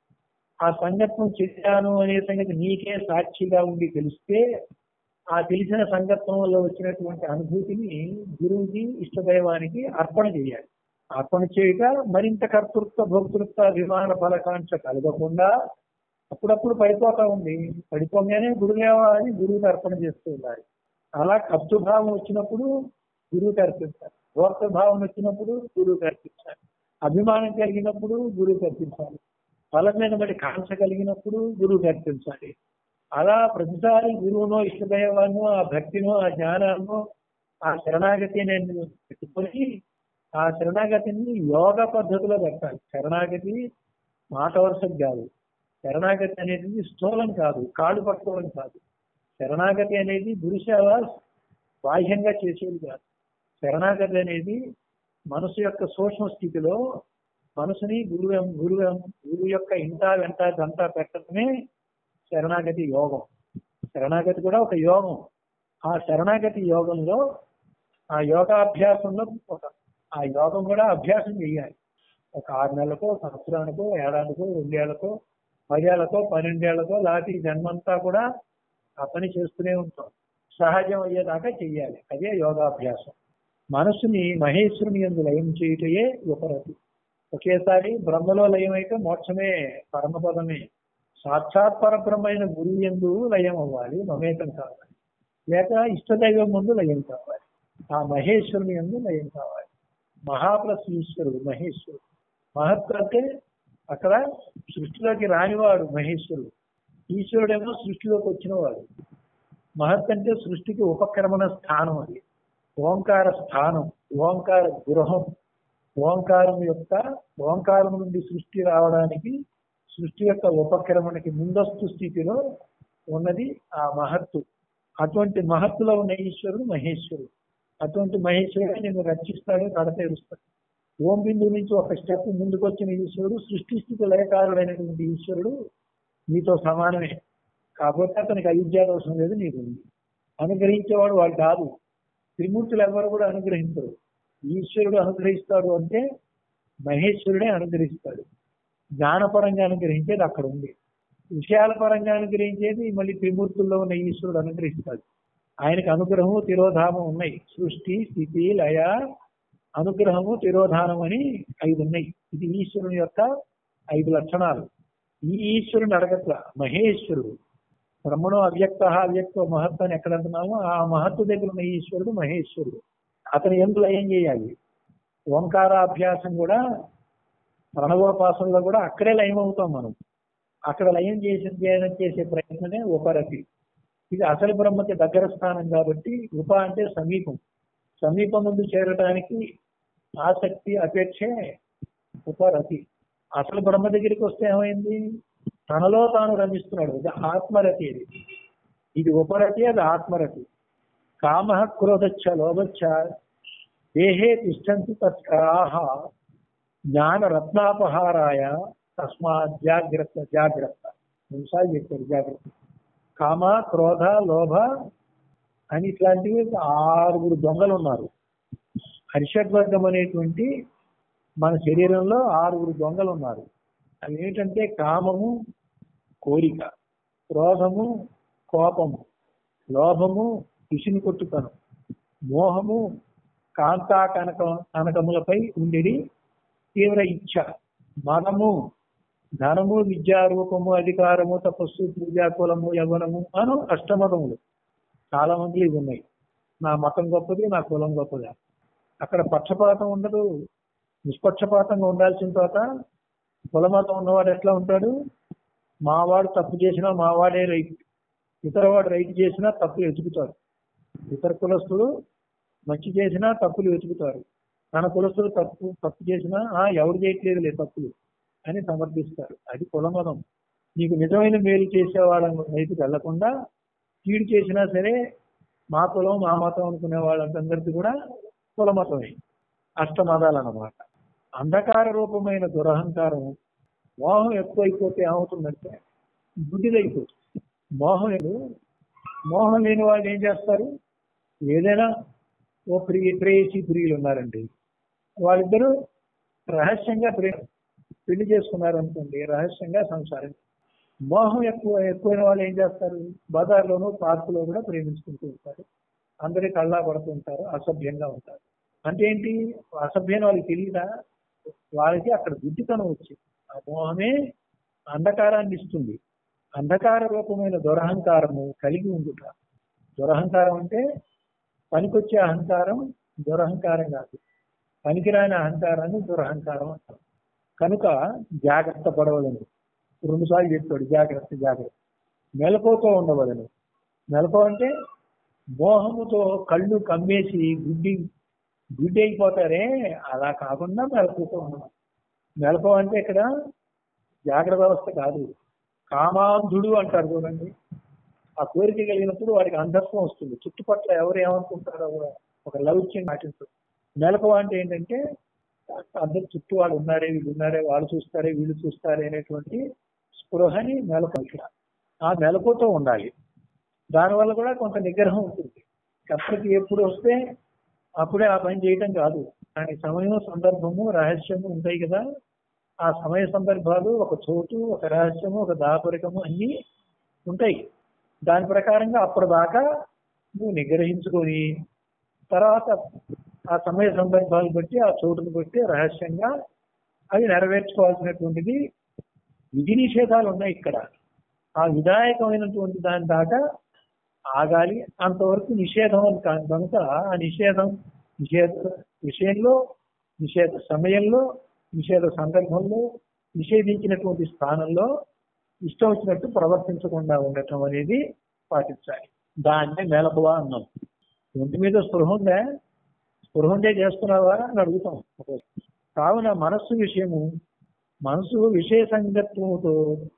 ఆ సంగత్వం చెందాను అనే సంగతి నీకే సాక్షిగా ఉండి తెలిస్తే ఆ తెలిసిన సంగత్వంలో వచ్చినటువంటి అనుభూతిని గురువుకి ఇష్టదైవానికి అర్పణ చేయాలి అర్పణ చేయక మరింత కర్తృత్వ భోక్తృత్వ అభిమాన ఫలకాంక్ష కలగకుండా అప్పుడప్పుడు పడిపోతా ఉంది పడిపోగానే గురుదేవా అని గురువుకి అర్పణ చేస్తూ ఉండాలి అలా కర్తృభావం వచ్చినప్పుడు గురువుకి అర్పించాలి భోక్త భావం వచ్చినప్పుడు గురువుకి అర్పించాలి అభిమానం కలిగినప్పుడు గురువుకి అర్పించాలి ఫలం మీద బట్టి కాంక్ష కలిగినప్పుడు గురువుకి అర్పించాలి అలా ప్రతిసారి గురువునో ఇష్టదైవాన్నో ఆ భక్తినో ఆ జ్ఞానాన్నో ఆ శరణాగతి నేను పెట్టుకొని ఆ శరణాగతిని యోగ పద్ధతిలో పెట్టాలి శరణాగతి మాట వరుసకు కాదు శరణాగతి అనేది స్థూలం కాదు కాళ్ళు పట్టుకోవడం కాదు శరణాగతి అనేది గురుసేవ బాహ్యంగా చేసేది కాదు శరణాగతి అనేది మనసు యొక్క సూక్ష్మ స్థితిలో మనసుని గురువు గురువు గురువు యొక్క ఇంట వెంట దంతా పెట్టడమే శరణాగతి యోగం శరణాగతి కూడా ఒక యోగం ఆ శరణాగతి యోగంలో ఆ యోగాభ్యాసంలో ఒక ఆ యోగం కూడా అభ్యాసం చేయాలి ఒక ఆరు నెలలకో సంవత్సరానికో ఏడాదికో రెండేళ్లకో పదేళ్లకో పన్నెండేళ్లకో లాంటి జన్మంతా కూడా ఆ పని చేస్తూనే ఉంటాం సహజం అయ్యేదాకా చెయ్యాలి అదే యోగాభ్యాసం మనసుని మహేశ్వరుని ఎందు లయం చేయుటయే ఉపరతి ఒకేసారి బ్రహ్మలో లయం అయితే మోక్షమే పరమపదమే సాక్షాత్ పరబ్రహ్మైన గురువు ఎందు లయం అవ్వాలి మమేకం కావాలి లేక ఇష్టదైవం ముందు లయం కావాలి ఆ మహేశ్వరుని ఎందు లయం కావాలి మహాప్లస్ ఈశ్వరుడు మహేశ్వరుడు మహత్ అంటే అక్కడ సృష్టిలోకి రానివాడు మహేశ్వరుడు ఈశ్వరుడేమో సృష్టిలోకి వచ్చినవాడు మహత్ అంటే సృష్టికి ఉపక్రమణ స్థానం అది ఓంకార స్థానం ఓంకార గృహం ఓంకారం యొక్క ఓంకారం నుండి సృష్టి రావడానికి సృష్టి యొక్క ఉపక్రమణకి ముందస్తు స్థితిలో ఉన్నది ఆ మహత్తు అటువంటి మహత్తులో ఉన్న ఈశ్వరుడు మహేశ్వరుడు అటువంటి మహేశ్వరుడు నేను రక్షిస్తాడు కడతేరుస్తాడు ఓం బిందు నుంచి ఒక స్టెప్ ముందుకు వచ్చిన ఈశ్వరుడు సృష్టి స్థితి లయకారుడైనటువంటి ఈశ్వరుడు నీతో సమానమే కాకపోతే అతనికి అవిద్యా దోషం లేదు నీకు ఉంది అనుగ్రహించేవాడు వాడు కాదు త్రిమూర్తులు ఎవరు కూడా అనుగ్రహించరు ఈశ్వరుడు అనుగ్రహిస్తాడు అంటే మహేశ్వరుడే అనుగ్రహిస్తాడు జ్ఞానపరంగా అనుగ్రహించేది అక్కడ ఉంది విషయాల పరంగా అనుగ్రహించేది మళ్ళీ త్రిమూర్తుల్లో ఉన్న ఈశ్వరుడు అనుగ్రహిస్తాడు ఆయనకు అనుగ్రహము తిరోధానం ఉన్నాయి సృష్టి స్థితి లయ అనుగ్రహము తిరోధానం అని ఐదు ఉన్నాయి ఇది ఈశ్వరుని యొక్క ఐదు లక్షణాలు ఈ ఈశ్వరుని అడగట్ల మహేశ్వరుడు బ్రహ్మణం అవ్యక్త అవ్యక్త మహత్వ అని ఎక్కడ అంటున్నామో ఆ మహత్వ దగ్గర ఉన్న ఈశ్వరుడు మహేశ్వరుడు అతను ఎందులో ఏం చేయాలి ఓంకారాభ్యాసం కూడా ప్రణవోపాసనలో కూడా అక్కడే లయం అవుతాం మనం అక్కడ లయం చేసి చేయడం చేసే ప్రయత్నమే ఉపరతి ఇది అసలు బ్రహ్మకి దగ్గర స్థానం కాబట్టి ఉప అంటే సమీపం సమీపం ముందు చేరడానికి ఆసక్తి అపేక్షే ఉపరతి అసలు బ్రహ్మ దగ్గరికి వస్తే ఏమైంది తనలో తాను రమిస్తున్నాడు ఇది ఆత్మరతి ఇది ఇది ఉపరతి అది ఆత్మరతి కామ క్రోధచ్చ లోభచ్చ దేహే తిష్టంతి తత్కరాహ జ్ఞాన రత్నాపహారాయ తస్మాత్ జాగ్రత్త జాగ్రత్త నిమిషాలు చెప్పారు జాగ్రత్త కామ క్రోధ లోభ అని ఇట్లాంటివి ఆరుగురు దొంగలు ఉన్నారు హర్షడ్వర్గం అనేటువంటి మన శరీరంలో ఆరుగురు దొంగలు ఉన్నారు అవి ఏంటంటే కామము కోరిక క్రోధము కోపము లోభము పిసిని కొట్టుతనం మోహము కాంతా కనక కనకములపై ఉండేది తీవ్ర ఇచ్ఛ మదము ధనము విద్యా రూపము అధికారము తపస్సు పూజా కులము యవనము అను అష్టమతములు చాలా మంది ఇవి ఉన్నాయి నా మతం గొప్పది నా కులం గొప్పది అక్కడ పక్షపాతం ఉండదు నిష్పక్షపాతంగా ఉండాల్సిన తర్వాత కులమతం ఉన్నవాడు ఎట్లా ఉంటాడు మావాడు తప్పు చేసినా మావాడే రైట్ ఇతరవాడు రైట్ చేసినా తప్పు వెతుకుతాడు ఇతర కులస్తులు మంచి చేసినా తప్పులు వెతుకుతారు తన కులస్తులు తప్పు తప్పు చేసినా "ఆ, ఎవరు చేయట్లేదులే తప్పులు అని సమర్థిస్తారు అది కులమతం నీకు నిజమైన మేలు చేసే వాళ్ళ వైపుకి వెళ్లకుండా కీడు చేసినా సరే మా కులం మా మతం అనుకునే వాళ్ళందరికీ కూడా కులమతమే అష్టమతాలు అన్నమాట అంధకార రూపమైన దురహంకారం మోహం ఎక్కువైపోతే ఏమవుతుందంటే బుద్ధిదైపోతుంది మోహం ఎదు- మోహం లేని వాళ్ళు ఏం చేస్తారు ఏదైనా ఓ ప్రియ ప్రేయసి ప్రియులు ఉన్నారండి వాళ్ళిద్దరూ రహస్యంగా ప్రే పెళ్లి చేసుకున్నారు అనుకోండి రహస్యంగా సంసారం మోహం ఎక్కువ ఎక్కువైన వాళ్ళు ఏం చేస్తారు బజార్లోనూ పార్కులో కూడా ప్రేమించుకుంటూ ఉంటారు అందరి కళ్ళా పడుతూ ఉంటారు అసభ్యంగా ఉంటారు అంటే ఏంటి అసభ్యం వాళ్ళకి తెలియదా వాళ్ళకి అక్కడ బుద్ధితనం వచ్చింది ఆ మోహమే అంధకారాన్ని ఇస్తుంది అంధకార రూపమైన దురహంకారము కలిగి ఉండుట దురహంకారం అంటే పనికొచ్చే అహంకారం దురహంకారం కాదు పనికిరాని అహంకారాన్ని దురహంకారం అంటారు కనుక జాగ్రత్త పడవలను రెండుసార్లు చెప్పాడు జాగ్రత్త జాగ్రత్త మెలకువతో ఉండవలను మెలకువ అంటే మోహముతో కళ్ళు కమ్మేసి గుడ్డి గుడ్డి అయిపోతారే అలా కాకుండా మెలకువతో ఉండడం మెలకువ అంటే ఇక్కడ జాగ్రత్త వ్యవస్థ కాదు కామాంధుడు అంటారు చూడండి ఆ కోరిక కలిగినప్పుడు వాడికి అంధత్వం వస్తుంది చుట్టుపక్కల ఎవరు ఏమనుకుంటారో కూడా ఒక లౌక్యం నాటించదు మెలకువ అంటే ఏంటంటే అందరు చుట్టూ వాళ్ళు ఉన్నారే వీళ్ళు ఉన్నారే వాళ్ళు చూస్తారే వీళ్ళు చూస్తారే అనేటువంటి స్పృహని మెలకు ఇక్కడ ఆ మెలకుతో ఉండాలి దానివల్ల కూడా కొంత నిగ్రహం ఉంటుంది కర్తకి ఎప్పుడు వస్తే అప్పుడే ఆ పని చేయటం కాదు దాని సమయం సందర్భము రహస్యము ఉంటాయి కదా ఆ సమయ సందర్భాలు ఒక చోటు ఒక రహస్యము ఒక దాపరికము అన్నీ ఉంటాయి దాని ప్రకారంగా అప్పటిదాకా నువ్వు నిగ్రహించుకొని తర్వాత ఆ సమయ సందర్భాలు బట్టి ఆ చోటును బట్టి రహస్యంగా అవి నెరవేర్చుకోవాల్సినటువంటిది విధి నిషేధాలు ఉన్నాయి ఇక్కడ ఆ విధాయకమైనటువంటి దాని దాకా ఆగాలి అంతవరకు నిషేధం అని కాదు కనుక ఆ నిషేధం నిషేధ విషయంలో నిషేధ సమయంలో నిషేధ సందర్భంలో నిషేధించినటువంటి స్థానంలో ఇష్టం వచ్చినట్టు ప్రవర్తించకుండా ఉండటం అనేది పాటించాలి దాన్నే మెలకువ అన్నాం ఒంటి మీద స్పృహ ఉందా స్పృహ ఉంటే చేస్తున్నావా అని అడుగుతాం కావున మనస్సు విషయము మనసు విషయ సంగత్వముతో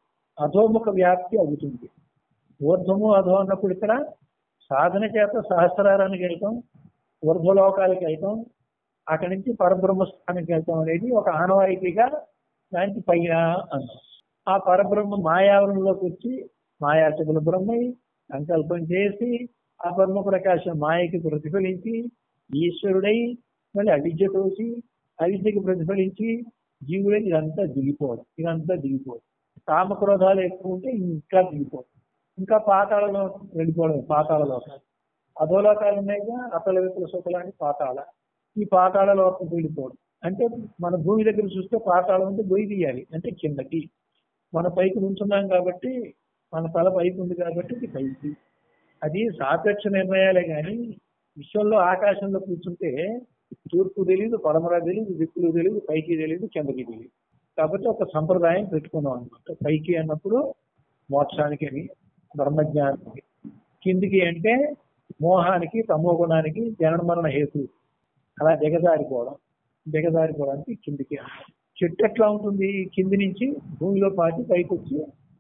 అధోముఖ వ్యాప్తి అవుతుంది ఊర్ధ్వము అధో అన్నప్పుడు ఇక్కడ సాధన చేత సహస్రారానికి వెళ్తాం ఊర్ధ్వలోకాలకి వెళ్తాం అక్కడి నుంచి పరబ్రహ్మ స్థానానికి వెళ్తాం అనేది ఒక ఆనవాయితీగా దానికి పైన అన్నాం ఆ పరబ్రహ్మ మాయావరంలోకి వచ్చి మాయాచకుల బ్రహ్మై సంకల్పం చేసి ఆ బ్రహ్మ ప్రకాశం మాయకి ప్రతిఫలించి ఈశ్వరుడై మళ్ళీ అవిద్య తోసి అవిద్యకి ప్రతిఫలించి జీవుడై ఇదంతా దిగిపోవడం ఇదంతా దిగిపోవడం కామక్రోధాలు ఎక్కువ ఉంటే ఇంకా దిగిపోవడం ఇంకా పాతాళలో వెళ్ళిపోవడం పాతాళ లోకాలు అధోలోకాలు ఉన్నాయిగా అతల వితుల సుఖలాంటి పాతాళ ఈ పాతాళ లోకం వెళ్ళిపోవడం అంటే మన భూమి దగ్గర చూస్తే పాతాళం అంటే గొయ్యి తీయాలి అంటే కిందకి మన పైకి నుంచున్నాం కాబట్టి మన తల పైకి ఉంది కాబట్టి ఇది పైకి అది సాపేక్ష నిర్ణయాలే కానీ విశ్వంలో ఆకాశంలో కూర్చుంటే తూర్పు తెలియదు పడమర తెలియదు దిక్కులు తెలియదు పైకి తెలియదు కిందకి తెలియదు కాబట్టి ఒక సంప్రదాయం పెట్టుకున్నాం అనమాట పైకి అన్నప్పుడు మోక్షానికి అని బ్రహ్మజ్ఞానానికి కిందికి అంటే మోహానికి తమో గుణానికి జనన మరణ హేతు అలా దిగజారిపోవడం దిగజారిపోవడానికి కిందికి అన్నారు చెట్టు ఎట్లా ఉంటుంది కింది నుంచి భూమిలో పాటి పైకి వచ్చి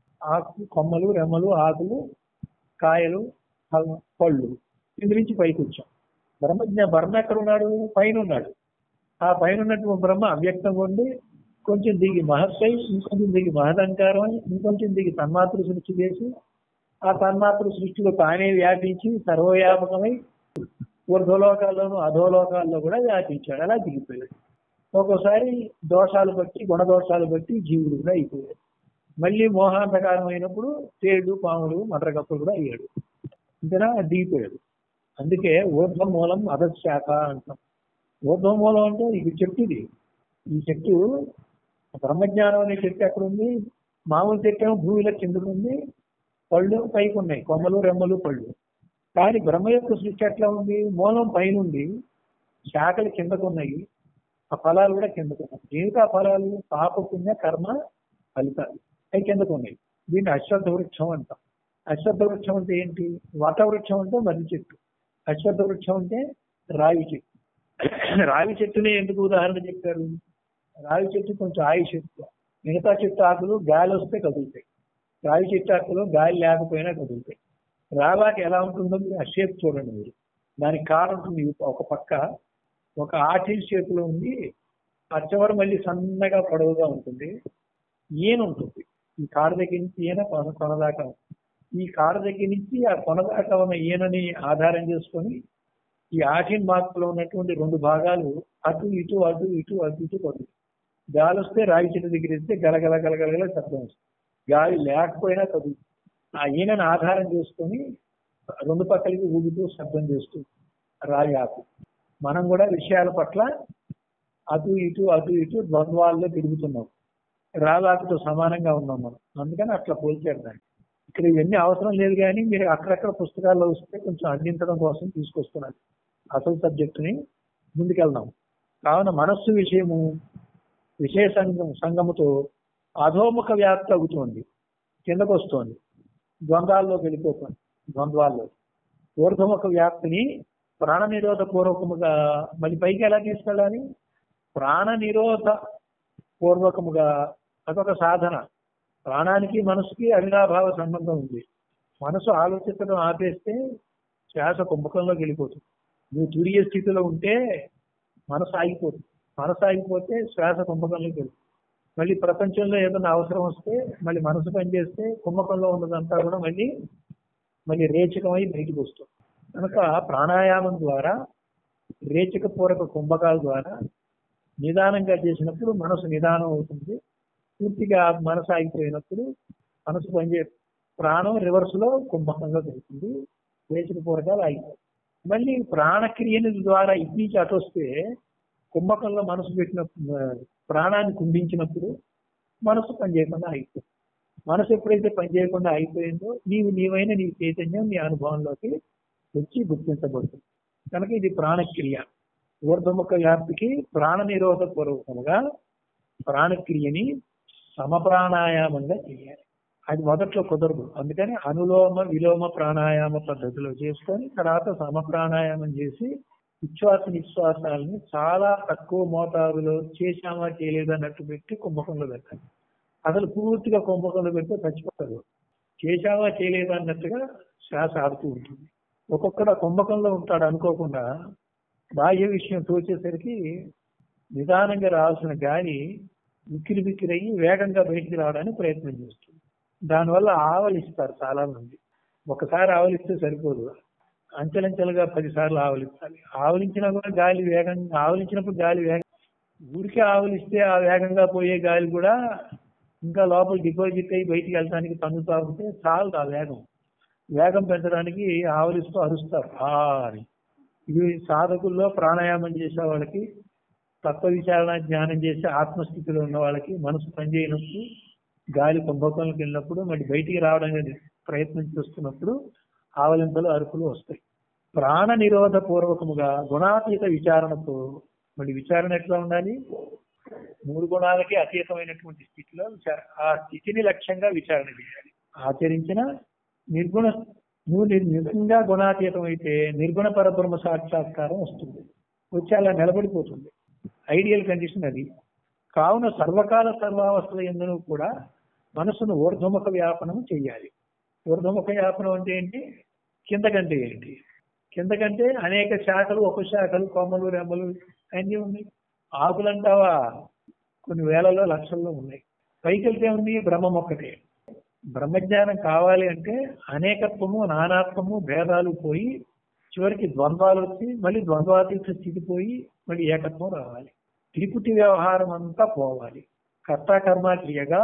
ఆకు కొమ్మలు రెమ్మలు ఆకులు కాయలు ఫల- పళ్ళు కింది నుంచి పైకి వచ్చాం బ్రహ్మజ్ఞ బ్రహ్మ ఎక్కడ ఉన్నాడు పైన ఉన్నాడు ఆ పైన ఉన్నటువంటి బ్రహ్మ అవ్యక్తంగా ఉండి కొంచెం దిగి మహత్తై ఇంకొంచెం దిగి మహదంకారం అయి, ఇంకొంచెం దిగి తన్మాతృ సృష్టి చేసి ఆ తన్మాతృ సృష్టిలో తానే వ్యాపించి సర్వవ్యాపకమై ఊర్ధ్వలోకాల్లోనూ అధోలోకాల్లో కూడా వ్యాపించాడు అలా దిగిపోయాడు ఒక్కోసారి దోషాలు బట్టి గుణదోషాలు బట్టి జీవుడు కూడా అయిపోయాడు మళ్ళీ మోహాంధకారం అయినప్పుడు తేళ్లు పాములు మటరకప్పులు కూడా అయ్యాడు ఇంతనా దిగిపోయాడు అందుకే ఊర్ధ్వ మూలం అధశాఖ అంటాం ఊర్ధ్వ మూలం అంటే ఇది చెట్టు ఇది ఈ చెట్టు బ్రహ్మజ్ఞానం అనే చెట్టు ఎక్కడ ఉంది మామూలు చెట్టు ఏమో భూమిలో కిందకు ఉంది పళ్ళు పైకి ఉన్నాయి కొమ్మలు రెమ్మలు పళ్ళు కానీ బ్రహ్మ యొక్క సృష్టి ఎట్లా ఉంది మూలం పైన ఉంది శాఖలు కిందకు ఉన్నాయి ఆ ఫలాలు కూడా కిందకు ఉన్నాయి ఏమిటి ఆ ఫలాలు పాప పుణ్య కర్మ ఫలితాలు అవి కిందకు ఉన్నాయి దీన్ని అశ్వత్థ వృక్షం అంటాం అశ్వత్థ వృక్షం అంటే ఏంటి వట వృక్షం అంటే మర్రి చెట్టు అశ్వత్థ వృక్షం అంటే రావి చెట్టు రావి చెట్టుని ఎందుకు ఉదాహరణ చెప్పారు రావి చెట్టు కొంచెం ఆయుష్ ఎక్కువ మిగతా చెట్టు ఆకులు గాలి వస్తే కదులుతాయి రావి చెట్టు ఆకులు గాలి లేకపోయినా కదులుతాయి రావాకి ఎలా ఉంటుందో మీరు ఆ షేప్ చూడండి మీరు దానికి కారణం ఉంటుంది ఒక పక్క ఒక ఆటిల్ షేప్ లో ఉంది ఆ చివర మళ్ళీ సన్నగా పొడవుగా ఉంటుంది ఈయన ఉంటుంది ఈ కారు దగ్గర నుంచి ఈయన కొన కొన దాకా ఉంటుంది. ఈ కారు దగ్గర నుంచి ఆ కొన దాకా ఉన్న ఈయనని ఆధారం చేసుకొని ఈ ఆటిన్ మార్పులో ఉన్నటువంటి రెండు భాగాలు అటు ఇటు అటు ఇటు అటు ఇటు పడుతుంది గాలి వస్తే రాగి చెట్టు దగ్గర ఇస్తే గలగల గలగలగల శబ్దం వస్తుంది గాలి లేకపోయినా కదులుతుంది ఆ ఈయనని ఆధారం చేసుకొని రెండు పక్కలకి ఊగుతూ శబ్దం చేస్తూ రాయి ఆకు మనం కూడా విషయాల పట్ల అటు ఇటు అటు ఇటు ద్వంద్వాల్లో తిరుగుతున్నాం రాలాకుతో సమానంగా ఉన్నాం మనం అందుకని అట్లా పోల్చాడు దాన్ని ఇక్కడ ఇవన్నీ అవసరం లేదు కానీ మీరు అక్కడక్కడ పుస్తకాల్లో వస్తే కొంచెం అందించడం కోసం తీసుకొస్తున్నాను అసలు సబ్జెక్టుని ముందుకెళ్దాం కావున మనస్సు విషయము విషయ సంఘం సంగముతో అధోముఖ వ్యాప్తి అవుతోంది కిందకు వస్తోంది ద్వంద్వాల్లోకి వెళ్ళిపోతుంది ద్వంద్వాల్లో ఊర్ధముఖ వ్యాప్తిని ప్రాణ నిరోధ పూర్వకముగా మళ్ళీ పైకి ఎలా తీసుకెళ్ళాలి ప్రాణ నిరోధ పూర్వకముగా అదొక సాధన ప్రాణానికి మనసుకి అవినాభావ సంబంధం ఉంది మనసు ఆలోచించడం ఆపేస్తే శ్వాస కుంభకంలోకి వెళ్ళిపోతుంది నువ్వు తురియ స్థితిలో ఉంటే మనసు ఆగిపోతుంది మనసు ఆగిపోతే శ్వాస కుంభకంలోకి వెళ్తుంది మళ్ళీ ప్రపంచంలో ఏదైనా అవసరం వస్తే మళ్ళీ మనసు పనిచేస్తే కుంభకంలో ఉన్నదంతా కూడా మళ్ళీ మళ్ళీ రేచకమై బయటకు వస్తుంది కనుక ప్రాణాయామం ద్వారా రేచక పూరక కుంభకాల ద్వారా నిదానంగా చేసినప్పుడు మనసు నిదానం అవుతుంది పూర్తిగా మనసు ఆగిపోయినప్పుడు మనసు పనిచే ప్రాణం రివర్స్ లో కుంభకంగా వెళ్తుంది రేచక పూరకాలు ఆగిపోతాయి మళ్ళీ ప్రాణక్రియని ద్వారా ఇటు నుంచి అటు వస్తే కుంభకంలో మనసు పెట్టిన ఆ, ప్రాణాన్ని కుంభించినప్పుడు మనసు పనిచేయకుండా ఆగిపోతుంది మనసు ఎప్పుడైతే పనిచేయకుండా అయిపోయిందో నీవు నీవైన నీ చైతన్యం నీ అనుభవంలోకి వచ్చి గుర్తించబడుతుంది కనుక ఇది ప్రాణక్రియ ఊర్ధముఖ వ్యాప్తికి ప్రాణ నిరోధ పూర్వకముగా ప్రాణక్రియని సమప్రాణాయామంగా చేయాలి అది మొదట్లో కుదరదు అందుకని అనులోమ విలోమ ప్రాణాయామ పద్ధతిలో చేసుకొని తర్వాత సమప్రాణాయామం చేసి ఉచ్ఛ్వాస నిశ్వాసాలని చాలా తక్కువ మోతాదులో చేశామా చేయలేదా అన్నట్టు పెట్టి కుంభకంలో పెట్టాలి అసలు పూర్తిగా కుంభకంలో పెడితే చచ్చిపోతారు చేశావా చేయలేదా అన్నట్టుగా శ్వాస ఆడుతూ ఉంటుంది ఒక్కొక్కడ కుంభకంలో ఉంటాడు అనుకోకుండా బాహ్య విషయం తోచేసరికి నిదానంగా రావాల్సిన గాలి ఉక్కిరి బిక్కిరయ్యి వేగంగా బయటికి రావడానికి ప్రయత్నం చేస్తుంది దానివల్ల ఆవలిస్తారు చాలా మంది ఒకసారి ఆవలిస్తే సరిపోదు అంచెలంచెలుగా పదిసార్లు ఆవలించాలి ఆవలించినా కూడా గాలి వేగంగా ఆవలించినప్పుడు గాలి వేగం ఊరికే ఆవలిస్తే ఆ వేగంగా పోయే గాలి కూడా ఇంకా లోపల డిపాజిట్ అయ్యి బయటికి వెళ్ళడానికి పన్ను తాగితే చాలు ఆ వేగం వేగం పెంచడానికి ఆవలిస్తూ అరుస్తారు ఆ అని ఇది సాధకుల్లో ప్రాణాయామం చేసే వాళ్ళకి తత్వ విచారణ జ్ఞానం చేసి ఆత్మస్థితిలో ఉన్న వాళ్ళకి మనసు పనిచేయనప్పుడు గాలి కుంభకంలోకి వెళ్ళినప్పుడు మరి బయటికి రావడానికి ప్రయత్నం చేస్తున్నప్పుడు ఆవలింతలు అరుపులు వస్తాయి ప్రాణ నిరోధ పూర్వకముగా గుణాతీత విచారణతో మరి విచారణ ఎట్లా ఉండాలి మూడు గుణాలకి అతీతమైనటువంటి స్థితిలో విచార ఆ స్థితిని లక్ష్యంగా విచారణ చేయాలి ఆచరించిన నిర్గుణ నువ్వు నిర్- నిజంగా గుణాతీతం అయితే నిర్గుణ పరబ్రహ్మ సాక్షాత్కారం వస్తుంది వచ్చి అలా నిలబడిపోతుంది ఐడియల్ కండిషన్ అది కావున సర్వకాల సర్వావస్థల ఎందును కూడా మనసును ఊర్ధ్వముఖ వ్యాపనం చేయాలి ఊర్ధ్వముఖ వ్యాపనం అంటే ఏంటి కిందకంటే ఏంటి కిందకంటే అనేక శాఖలు ఉప శాఖలు కొమ్మలు రెమ్మలు అన్నీ ఉన్నాయి ఆకులు అంటావా కొన్ని వేలలో లక్షల్లో ఉన్నాయి పైకి వెళ్తే ఉంది బ్రహ్మం ఒక్కటే బ్రహ్మజ్ఞానం కావాలి అంటే అనేకత్వము నానాత్వము భేదాలు పోయి చివరికి ద్వంద్వాలు వచ్చి మళ్ళీ ద్వంద్వాతీత స్థితి పోయి మళ్ళీ ఏకత్వం రావాలి త్రిపుటి వ్యవహారం అంతా పోవాలి కర్త కర్మ క్రియగా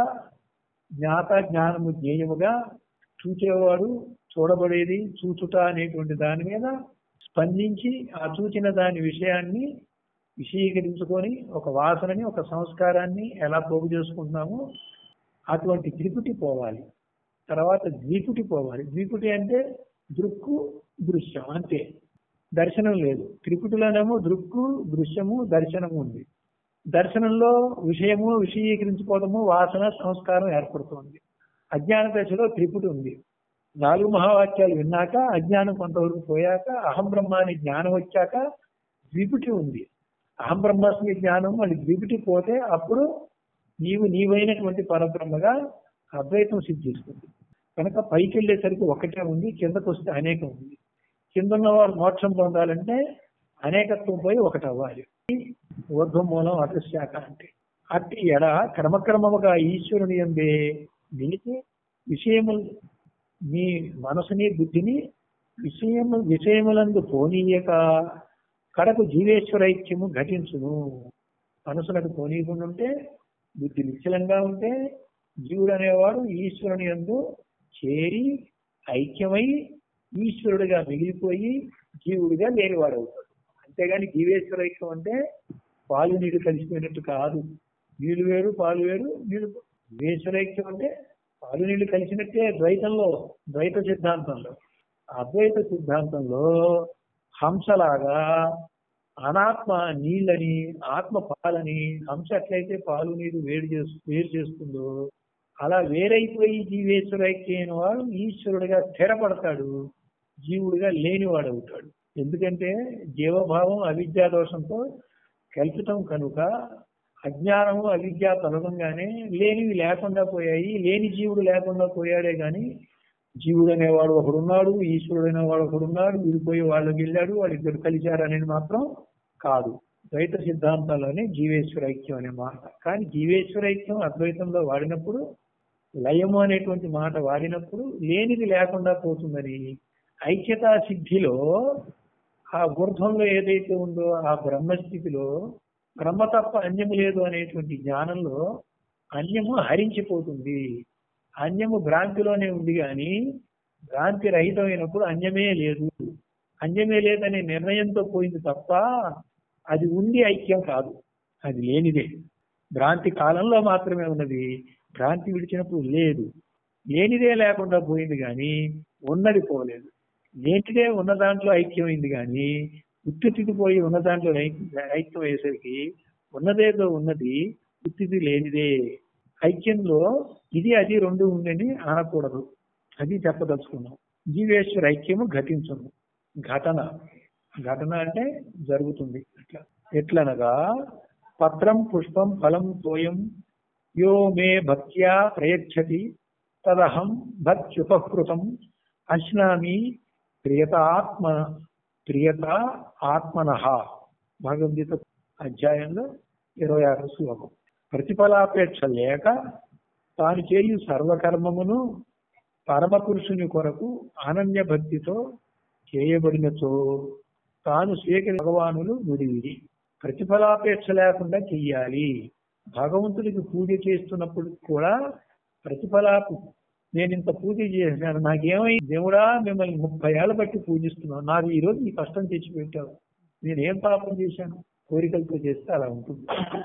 జ్ఞాత జ్ఞానము జ్ఞేయముగా చూచేవాడు చూడబడేది చూచుట అనేటువంటి దాని మీద స్పందించి ఆ చూచిన దాని విషయాన్ని విషయీకరించుకొని ఒక వాసనని ఒక సంస్కారాన్ని ఎలా పోగు చేసుకుంటున్నామో అటువంటి త్రిపుటి పోవాలి తర్వాత ద్విపుటి పోవాలి ద్విపుటి అంటే దృక్కు దృశ్యం అంతే దర్శనం లేదు త్రిపుటిలోనేమో దృక్కు దృశ్యము దర్శనము ఉంది దర్శనంలో విషయము విషయీకరించుకోవడము వాసన సంస్కారం ఏర్పడుతుంది అజ్ఞాన దశలో త్రిపుటి ఉంది నాలుగు మహావాక్యాలు విన్నాక అజ్ఞానం కొంతవరకు పోయాక అహం బ్రహ్మాని జ్ఞానం వచ్చాక ద్విపుటి ఉంది అహం బ్రహ్మాస్మి జ్ఞానం మళ్ళీ ద్విపుటి పోతే అప్పుడు నీవు నీవైనటువంటి పరబ్రహ్మగా అద్వైతం సిద్ధిస్తుంది కనుక పైకి వెళ్ళేసరికి ఒకటే ఉంది కిందకు వస్తే అనేకం ఉంది కింద ఉన్నవారు మోక్షం పొందాలంటే అనేకత్వం పోయి ఒకటి అవ్వాలి ఊర్ధ్వం మూలం అదృశ్యాక అంటే అట్టి ఎడ క్రమక్రమముగా ఈశ్వరుని ఎందే నిలిచి విషయములు నీ మనసుని బుద్ధిని విషయము విషయములందు పోనీయక కడకు జీవేశ్వరైక్యము ఘటించును మనసులకు పోనీయకుండా ఉంటే బుద్ధి నిశ్చలంగా ఉంటే జీవుడు అనేవాడు ఈశ్వరుని యందు చేరి ఐక్యమై ఈశ్వరుడిగా మిగిలిపోయి జీవుడిగా లేనివాడు అవుతాడు అంతేగాని జీవేశ్వర ఐక్యం అంటే పాలు నీరు కలిసిపోయినట్టు కాదు నీళ్ళు వేరు పాలు వేరు నీళ్ళు జీవేశ్వర ఐక్యం అంటే పాలు నీళ్లు కలిసినట్టే ద్వైతంలో ద్వైత సిద్ధాంతంలో అద్వైత సిద్ధాంతంలో హంసలాగా అనాత్మ నీళ్ళని ఆత్మ పాలని హంస ఎట్లయితే పాలు నీరు వేడి చేస్తు వేరు చేస్తుందో అలా వేరైపోయి జీవేశ్వరైక్యైన వాడు ఈశ్వరుడిగా స్థిరపడతాడు జీవుడిగా లేనివాడు అవుతాడు ఎందుకంటే జీవభావం అవిద్యా దోషంతో కల్పితం కనుక అజ్ఞానము అవిద్య తొలగంగానే లేనివి లేకుండా పోయాయి లేని జీవుడు లేకుండా పోయాడే గాని జీవుడు అనేవాడు ఒకడున్నాడు ఈశ్వరుడు అనేవాడు ఒకడున్నాడు విడిపోయి వాళ్ళకి వెళ్ళాడు వాళ్ళిద్దరు కలిశారు అనేది మాత్రం కాదు ద్వైత సిద్ధాంతాల్లోనే జీవేశ్వర ఐక్యం అనే మాట కానీ జీవేశ్వర ఐక్యం అద్వైతంలో వాడినప్పుడు లయము అనేటువంటి మాట వాడినప్పుడు లేనిది లేకుండా పోతుందని ఐక్యతా సిద్ధిలో ఆ ఊర్ధ్వంలో ఏదైతే ఉందో ఆ బ్రహ్మస్థితిలో బ్రహ్మ తప్ప అన్యము లేదు అనేటువంటి జ్ఞానంలో అన్యము హరించిపోతుంది అన్యము భ్రాంతిలోనే ఉంది కానీ భ్రాంతి రహితమైనప్పుడు అన్యమే లేదు అన్యమే లేదనే నిర్ణయంతో పోయింది తప్ప అది ఉండి ఐక్యం కాదు అది లేనిదే భ్రాంతి కాలంలో మాత్రమే ఉన్నది భ్రాంతి విడిచినప్పుడు లేదు లేనిదే లేకుండా పోయింది కానీ ఉన్నది పోలేదు లేనిదే ఉన్న దాంట్లో ఐక్యమైంది కానీ ఉత్తితిపోయి ఉన్న దాంట్లో ఐక్య- ఐక్యం అయ్యేసరికి ఉన్నదేదో ఉన్నది ఉత్తిది లేనిదే ఐక్యంలో ఇది అది రెండు ఉందని అనకూడదు అది చెప్పదలుచుకున్నాం జీవేశ్వర ఐక్యము ఘటించము ఘటన ఘటన అంటే జరుగుతుంది ఎట్లా ఎట్లనగా పత్రం పుష్పం ఫలం తోయం యో మే భక్త్యా ప్రయచ్చతి తదహం భక్త్యుపకృతం అశ్నామి ప్రియతాత్మ ప్రియత ఆత్మన భగవద్గీత అధ్యాయంలో ఇరవై ఆరు శ్లోకం ప్రతిఫలాపేక్ష లేక తాను చేయు సర్వకర్మమును పరమపురుషుని కొరకు అనన్య భక్తితో చేయబడినచో తాను స్వీకరి భగవానులు నుడివిడి ప్రతిఫలాపేక్ష లేకుండా చెయ్యాలి భగవంతుడికి పూజ చేస్తున్నప్పుడు కూడా ప్రతిఫలాపు నేను ఇంత పూజ చేశాను నాకేమై దేవుడా మిమ్మల్ని ముప్పై ఏళ్ళ బట్టి పూజిస్తున్నాను నాకు ఈ రోజు ఈ కష్టం తెచ్చిపెట్టావు నేను ఏం పాపం చేశాను కోరికలతో చేస్తే అలా ఉంటుంది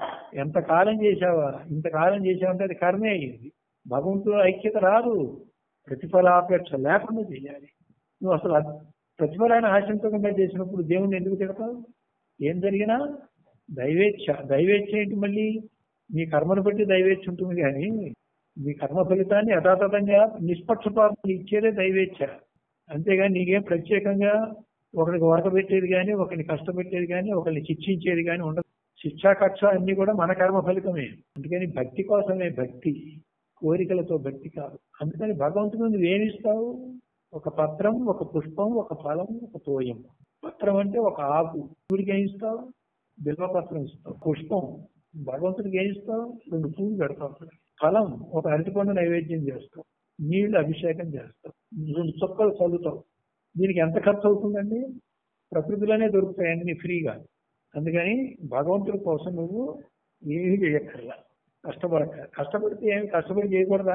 ఎంతకాలం చేశావా ఇంతకాలం చేశావంటే అది కర్మే అయ్యింది భగవంతుడు ఐక్యత రాదు ప్రతిఫలాపేక్ష లేకుండా చేయాలి నువ్వు అసలు అద్- ప్రతిఫలాన్ని ఆశించకుండా చేసినప్పుడు దేవుణ్ణి ఎందుకు తిడతావు ఏం జరిగినా దైవేచ్ఛ దైవేచ్ఛ ఏంటి మళ్ళీ నీ కర్మను బట్టి దైవేచ్ఛ ఉంటుంది కానీ నీ కర్మ ఫలితాన్ని యథాతథంగా నిష్పక్షపాతం ఇచ్చేదే దైవేచ్ఛ అంతేగాని నీకేం ప్రత్యేకంగా ఒకరికి వరక పెట్టేది కానీ ఒకరిని కష్టపెట్టేది కానీ ఒకరిని శిక్షించేది కానీ ఉండదు శిక్షా కక్ష అన్ని కూడా మన కర్మ ఫలితమే అందుకని భక్తి కోసమే భక్తి కోరికలతో భక్తి కాదు అందుకని భగవంతుడు నువ్వు ఏమిస్తావు ఒక పత్రం ఒక పుష్పం ఒక ఫలం ఒక తోయం పత్రం అంటే ఒక ఆకు శివుడికి ఏం ఇస్తావు బిల్వపత్రం ఇస్తావు పుష్పం భగవంతుడికి ఏం ఇస్తావు రెండు పూలు పెడతావు ఫలం ఒక అరటిపండు నైవేద్యం చేస్తావు నీళ్లు అభిషేకం చేస్తావు రెండు చుక్కలు చల్లుతావు దీనికి ఎంత ఖర్చు అవుతుందండి ప్రకృతిలోనే దొరుకుతాయి అన్ని ఫ్రీగా అందుకని భగవంతుడి కోసం నువ్వు ఏమీ చేయక్కర్లా కష్టపడక కష్టపడితే ఏమి కష్టపడి చేయకూడదా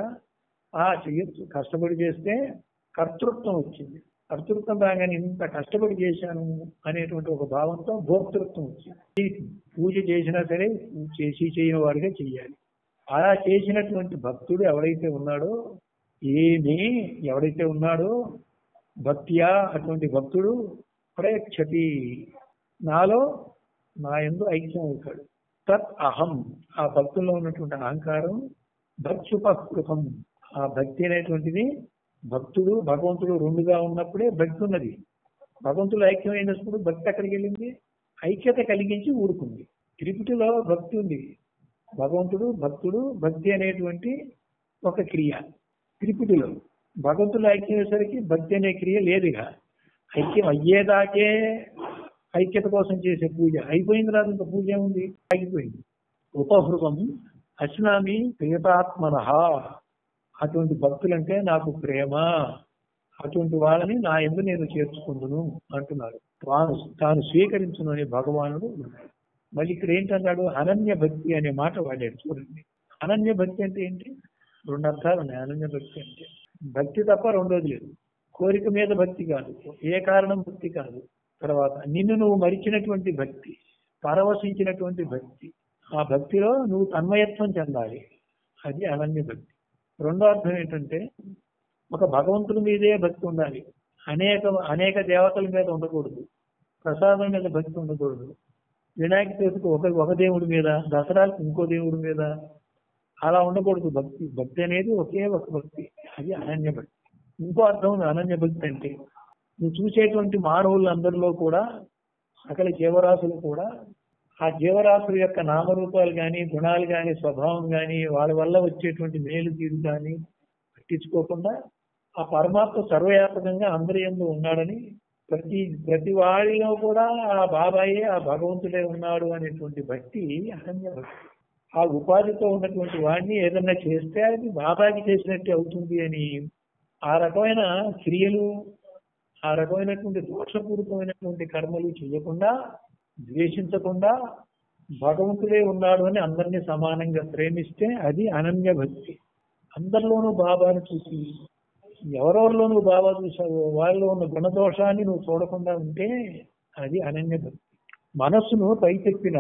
ఆ చెయ్యొచ్చు కష్టపడి చేస్తే కర్తృత్వం వచ్చింది కర్తృత్వం రాగానే ఇంత కష్టపడి చేశాను అనేటువంటి ఒక భావంతో భోక్తృత్వం వచ్చింది పూజ చేసినా సరే చేసి చేయని వాడిగా చెయ్యాలి అలా చేసినటువంటి భక్తుడు ఎవడైతే ఉన్నాడో ఏమి ఎవడైతే ఉన్నాడో భక్తియా అటువంటి భక్తుడు ప్రయక్షతి నాలో నా ఎందు ఐక్యం అవుతాడు తత్ అహం ఆ భక్తుల్లో ఉన్నటువంటి అహంకారం భక్తుపకృతం ఆ భక్తి అనేటువంటిది భక్తుడు భగవంతుడు రెండుగా ఉన్నప్పుడే భక్తి ఉన్నది భగవంతుడు ఐక్యం అయినప్పుడు భక్తి ఎక్కడికి వెళ్ళింది ఐక్యత కలిగించి ఊరుకుంది త్రిపుటిలో భక్తి ఉంది భగవంతుడు భక్తుడు భక్తి అనేటువంటి ఒక క్రియ త్రిపుటిలో భగవంతుడు ఐక్యం అయ్యేసరికి భక్తి అనే క్రియ లేదు ఇక ఐక్యం అయ్యేదాకే ఐక్యత కోసం చేసే పూజ అయిపోయిన తర్వాత ఇంకా పూజ ఏముంది ఆగిపోయింది ఉపహృతం అశ్నామి ప్రియతాత్మన అటువంటి భక్తులంటే నాకు ప్రేమ అటువంటి వాళ్ళని నా ఎందు నేను చేర్చుకుందును అంటున్నాడు తాను తాను స్వీకరించును అనే భగవానుడు ఉన్నాడు మళ్ళీ ఇక్కడ ఏంటన్నాడు అనన్య భక్తి అనే మాట వాడాడు చూడండి అనన్య భక్తి అంటే ఏంటి రెండు అర్థాలు ఉన్నాయి అనన్య భక్తి అంటే భక్తి తప్ప రెండోది లేదు కోరిక మీద భక్తి కాదు ఏ కారణం భక్తి కాదు తర్వాత నిన్ను నువ్వు మరిచినటువంటి భక్తి పరవశించినటువంటి భక్తి ఆ భక్తిలో నువ్వు తన్మయత్వం చెందాలి అది అనన్య భక్తి రెండో అర్థం ఏంటంటే ఒక భగవంతుడి మీదే భక్తి ఉండాలి అనేక అనేక దేవతల మీద ఉండకూడదు ప్రసాదం మీద భక్తి ఉండకూడదు వినాయక చవితికి ఒక ఒక దేవుడి మీద దసరాకి ఇంకో దేవుడి మీద అలా ఉండకూడదు భక్తి భక్తి అనేది ఒకే ఒక భక్తి అది అనన్య భక్తి ఇంకో అర్థం ఉంది అనన్య భక్తి అంటే నువ్వు చూసేటువంటి మానవులందరిలో కూడా సకల జీవరాశులు కూడా ఆ జీవరాశుల యొక్క నామరూపాలు కానీ గుణాలు కానీ స్వభావం కానీ వాళ్ళ వల్ల వచ్చేటువంటి మేలు తీరు కానీ పట్టించుకోకుండా ఆ పరమాత్మ సర్వవ్యాపకంగా అందరి ఎందు ఉన్నాడని ప్రతి ప్రతి వాడిలో కూడా ఆ బాబాయే ఆ భగవంతుడే ఉన్నాడు అనేటువంటి భక్తి అనన్య భక్తి ఆ ఉపాధితో ఉన్నటువంటి వాడిని ఏదన్నా చేస్తే అది బాబాకి చేసినట్టే అవుతుంది అని ఆ రకమైన క్రియలు ఆ రకమైనటువంటి దోషపూరితమైనటువంటి కర్మలు చేయకుండా ద్వేషించకుండా భగవంతుడే ఉన్నాడు అని అందరినీ సమానంగా ప్రేమిస్తే అది అనన్య భక్తి అందరిలోనూ బాబాను చూసి ఎవరెవరిలోనూ బాబా చూసావో వాళ్ళలో ఉన్న గుణదోషాన్ని నువ్వు చూడకుండా ఉంటే అది అనన్య భక్తి మనస్సును పైకెక్కిన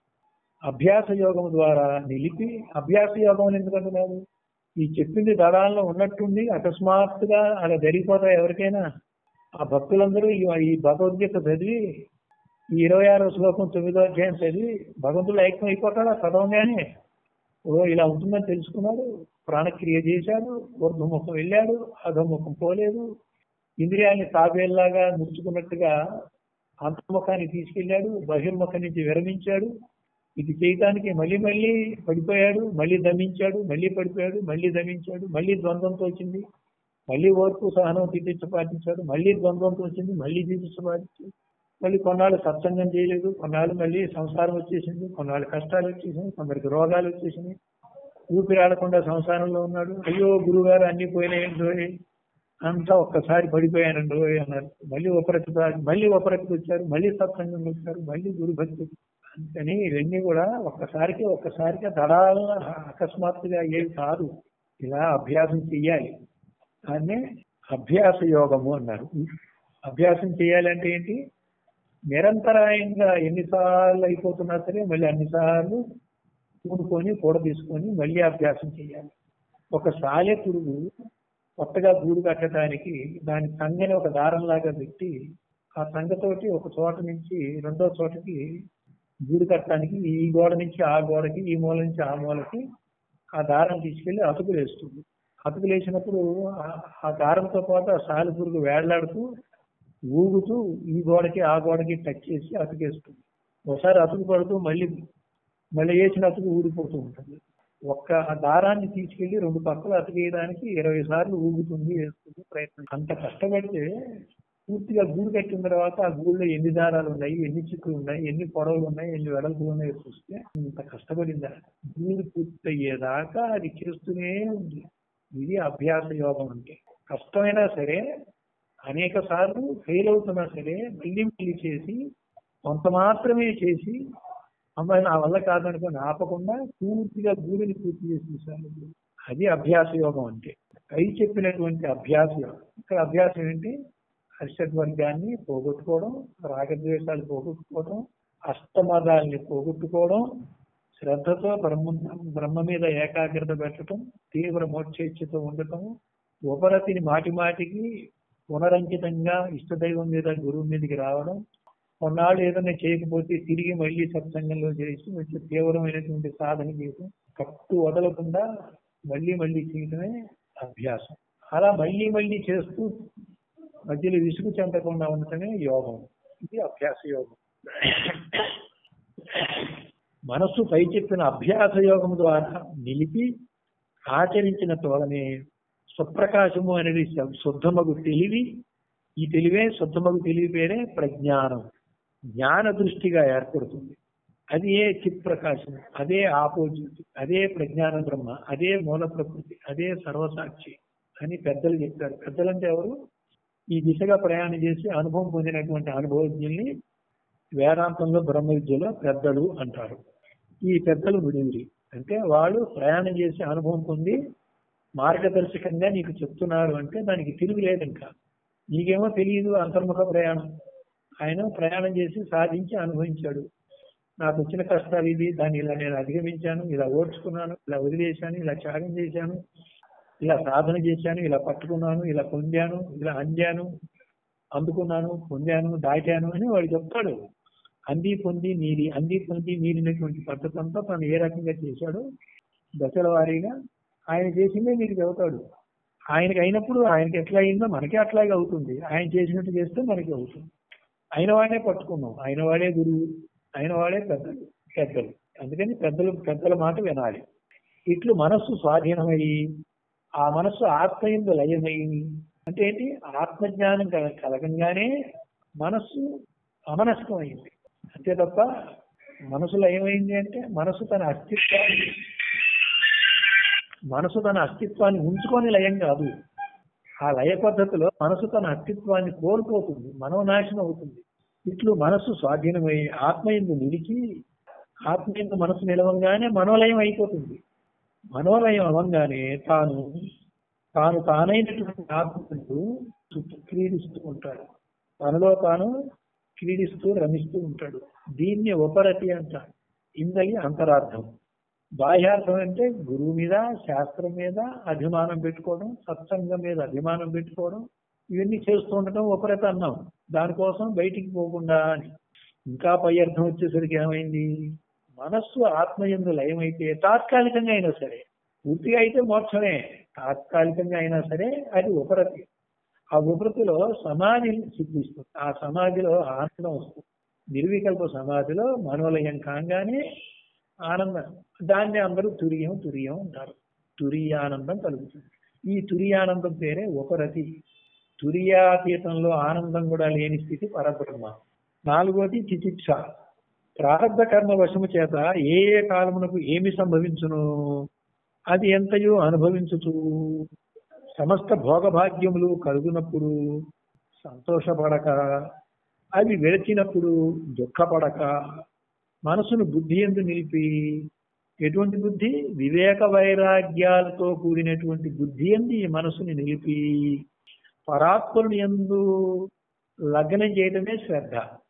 అభ్యాస యోగం ద్వారా నిలిపి అభ్యాస యోగం అని ఎందుకంటున్నారు ఈ చెప్పింది దళాల్లో ఉన్నట్టుండి అకస్మాత్తుగా అలా జరిగిపోతాయి ఎవరికైనా ఆ భక్తులందరూ ఈ ఈ భగవద్గీత చదివి ఈ ఇరవై ఆరో శ్లోకం తొమ్మిదో అధ్యాయం చదివి భగవంతుడు ఐక్యం అయిపోతాడా చదవగానే ఓ ఇలా ఉంటుందని తెలుసుకున్నాడు ప్రాణక్రియ చేశాడు ఊర్ధముఖం వెళ్ళాడు అధముఖం పోలేదు ఇంద్రియాన్ని తాబేల్లాగా ముడుచుకున్నట్టుగా అంతర్ముఖాన్ని తీసుకెళ్ళాడు బహిర్ముఖం నుంచి విరమించాడు ఇది చేయటానికి మళ్ళీ మళ్ళీ పడిపోయాడు మళ్ళీ దమించాడు మళ్ళీ పడిపోయాడు మళ్ళీ దమించాడు మళ్ళీ ద్వంద్వంతో వచ్చింది మళ్ళీ ఓర్పు సహనం తీర్చి పాటించాడు మళ్ళీ ద్వంద్వంతో వచ్చింది మళ్ళీ తీర్చి పాటించాడు మళ్ళీ కొన్నాళ్ళు సత్సంగం చేయలేదు కొన్నాళ్ళు మళ్ళీ సంసారం వచ్చేసింది కొన్నాళ్ళు కష్టాలు వచ్చేసింది కొందరికి రోగాలు వచ్చేసినాయి ఊపిరి ఆడకుండా సంసారంలో ఉన్నాడు అయ్యో గురుగారు అన్ని పోయినాయండి అంతా ఒక్కసారి పడిపోయానండి అన్నారు మళ్ళీ ఉపరక్తి మళ్ళీ ఉపరక్తి వచ్చారు మళ్ళీ సత్సంగం వచ్చారు మళ్ళీ గురుభక్తి అందుకని ఇవన్నీ కూడా ఒక్కసారికి ఒక్కసారిగా దడాల అకస్మాత్తుగా అయ్యేవి కాదు ఇలా అభ్యాసం చెయ్యాలి దాన్నే అభ్యాస యోగము అన్నారు అభ్యాసం చేయాలంటే ఏంటి నిరంతరాయంగా ఎన్నిసార్లు అయిపోతున్నా సరే మళ్ళీ అన్నిసార్లు కూడుకొని కూడ తీసుకొని మళ్ళీ అభ్యాసం చేయాలి ఒక సాలె పురుగు కొత్తగా గూడు కట్టడానికి దాని సంగని ఒక దారంలాగా పెట్టి ఆ సంగతోటి ఒక చోట నుంచి రెండో చోటకి గూడు కట్టడానికి ఈ గోడ నుంచి ఆ గోడకి ఈ మూల నుంచి ఆ మూలకి ఆ దారం తీసుకెళ్లి అతుకులు వేస్తుంది అతుకులు వేసినప్పుడు ఆ- ఆ దారంతో పాటు ఆ సాలి పురుగు వేళ్లాడుతూ ఊగుతూ ఈ గోడకి ఆ గోడకి టచ్ చేసి అతుకేస్తుంది ఒకసారి అతుకు పడుతూ మళ్ళీ మళ్ళీ వేసిన అతుకు ఊడిపోతూ ఉంటుంది ఒక్క ఆ దారాన్ని తీసుకెళ్లి రెండు పక్కలు అతికేయడానికి ఇరవై సార్లు ఊగుతుంది వేస్తుంది ప్రయత్నం అంత కష్టపడితే పూర్తిగా గూడు కట్టిన తర్వాత ఆ గూడులో ఎన్ని దారాలు ఉన్నాయి ఎన్ని చిక్కులు ఉన్నాయి ఎన్ని పొడవులు ఉన్నాయి ఎన్ని వెడల్పులు ఉన్నాయో చూస్తే ఇంత కష్టపడిందా గూడు పూర్తయ్యేదాకా అది చేస్తూనే ఉంది ఇది అభ్యాస యోగం అంటే కష్టమైనా సరే అనేక సార్లు ఫెయిల్ అవుతున్నా సరే మళ్ళీ మళ్ళీ చేసి కొంత మాత్రమే చేసి అమ్మాయి నా వల్ల కాదనుకొని ఆపకుండా పూర్తిగా గూడిని పూర్తి చేసి చూశాను అది అభ్యాస యోగం అంటే పై చెప్పినటువంటి అభ్యాస యోగం ఇక్కడ అభ్యాసం ఏంటి హర్షద్వర్గాన్ని పోగొట్టుకోవడం రాగద్వేషాలు పోగొట్టుకోవడం అష్టమదాల్ని పోగొట్టుకోవడం శ్రద్ధతో బ్రహ్మ బ్రహ్మ మీద ఏకాగ్రత పెట్టడం తీవ్ర మోక్షేచ్ఛతో ఉండటం ఉపరతిని మాటి మాటికి పునరంకితంగా ఇష్టదైవం మీద గురువు మీదకి రావడం కొన్నాళ్ళు ఏదైనా చేయకపోతే తిరిగి మళ్ళీ సత్సంగంలో చేసి కొంచెం తీవ్రమైనటువంటి సాధన చేయడం కట్టు వదలకుండా మళ్ళీ మళ్ళీ చేయడమే అభ్యాసం అలా మళ్ళీ మళ్ళీ చేస్తూ మధ్యలో విసుగు చెందకుండా ఉండటమే యోగం ఇది అభ్యాస యోగం మనస్సు పై చెప్పిన అభ్యాస యోగం ద్వారా నిలిపి ఆచరించిన తోడనే స్వప్రకాశము అనేది శుద్ధమగు తెలివి ఈ తెలివే శుద్ధమగు తెలివి పేరే ప్రజ్ఞానం జ్ఞాన దృష్టిగా ఏర్పడుతుంది అది ఏ చిత్ ప్రకాశం అదే ఆపోజిట్ అదే ప్రజ్ఞాన బ్రహ్మ అదే మూల ప్రకృతి అదే సర్వసాక్షి అని పెద్దలు చెప్పారు పెద్దలంటే ఎవరు ఈ దిశగా ప్రయాణం చేసి అనుభవం పొందినటువంటి అనుభవజ్ఞుల్ని వేదాంతంలో బ్రహ్మ విద్యలో పెద్దలు అంటారు ఈ పెద్దలు ముడివిరి అంటే వాళ్ళు ప్రయాణం చేసి అనుభవం పొంది మార్గదర్శకంగా నీకు చెప్తున్నారు అంటే దానికి తిరుగులేదు ఇంకా నీకేమో తెలియదు అంతర్ముఖ ప్రయాణం ఆయన ప్రయాణం చేసి సాధించి అనుభవించాడు నాకు వచ్చిన కష్టాలు ఇది దాన్ని ఇలా నేను అధిగమించాను ఇలా ఓర్చుకున్నాను ఇలా వదిలేశాను ఇలా త్యాగం చేశాను ఇలా సాధన చేశాను ఇలా పట్టుకున్నాను ఇలా పొందాను ఇలా అందాను అందుకున్నాను పొందాను దాటాను అని వాడు చెప్తాడు అంది పొంది మీరి అంది పొంది మీరినటువంటి పద్ధతి అంతా తను ఏ రకంగా చేశాడో దశల వారీగా ఆయన చేసిందే మీకు చెబుతాడు ఆయనకి అయినప్పుడు ఆయనకి ఎట్లా అయిందో మనకి అట్లాగే అవుతుంది ఆయన చేసినట్టు చేస్తే మనకి అవుతుంది ఆయన వాడే పట్టుకున్నాం ఆయన వాడే గురువు ఆయన వాడే పెద్దలు పెద్దలు అందుకని పెద్దలు పెద్దల మాట వినాలి ఇట్లు మనస్సు స్వాధీనమై ఆ మనస్సు ఆత్మయందు లయమై అంటే ఏంటి ఆత్మజ్ఞానం కల- కలగంగానే మనస్సు అమనస్కమైంది అంతే తప్ప మనసులో ఏమైంది అంటే మనసు తన అస్తిత్వాన్ని మనసు తన అస్తిత్వాన్ని ఉంచుకొని లయం కాదు ఆ లయ పద్ధతిలో మనసు తన అస్తిత్వాన్ని కోల్పోతుంది మనోనాశనం అవుతుంది ఇట్లు మనస్సు స్వాధీనమై ఆత్మయందు నిలిచి ఆత్మయందు మనసు నిలవంగానే మనోలయం అయిపోతుంది మనోలయం అవంగానే తాను తాను తానైనటువంటి ఆత్మకు చుట్టూ క్రీడిస్తూ ఉంటాడు తనలో తాను క్రీడిస్తూ రమిస్తూ ఉంటాడు దీన్ని ఉపరతి అంటారు ఇందలి అంతరార్థం బాహ్యార్థం అంటే గురువు మీద శాస్త్రం మీద అభిమానం పెట్టుకోవడం సత్సంగం మీద అభిమానం పెట్టుకోవడం ఇవన్నీ చేస్తూ ఉండటం ఉపరత అన్నాం దానికోసం బయటికి పోకుండా అని ఇంకా పై అర్థం వచ్చేసరికి ఏమైంది మనస్సు ఆత్మయందు లయమైతే తాత్కాలికంగా అయినా సరే పూర్తిగా అయితే మోక్షమే తాత్కాలికంగా అయినా సరే అది ఉపరతి ఆ ఉపరతిలో సమాధి సిద్ధిస్తుంది ఆ సమాధిలో ఆనందం వస్తుంది నిర్వికల్ప సమాధిలో మనోలయం కాగానే ఆనందం దాన్ని అందరూ తురియం తురియం అంటారు తురియానందం కలుగుతుంది ఈ తురియానందం పేరే ఉపరతి తురియాతీతంలో ఆనందం కూడా లేని స్థితి పరబ్రహ్మ నాలుగోది చికిత్స ప్రారంభ కర్మ వశము చేత ఏ ఏ కాలమునకు ఏమి సంభవించును అది ఎంతయో అనుభవించుచు సమస్త భోగభాగ్యములు కలుగునప్పుడు సంతోషపడక అవి వెళచినప్పుడు దుఃఖపడక మనసును బుద్ధి ఎందు నిలిపి ఎటువంటి బుద్ధి వివేక వైరాగ్యాలతో కూడినటువంటి బుద్ధి ఎందు ఈ మనసుని నిలిపి పరాత్మని ఎందు లగ్నం చేయడమే శ్రద్ధ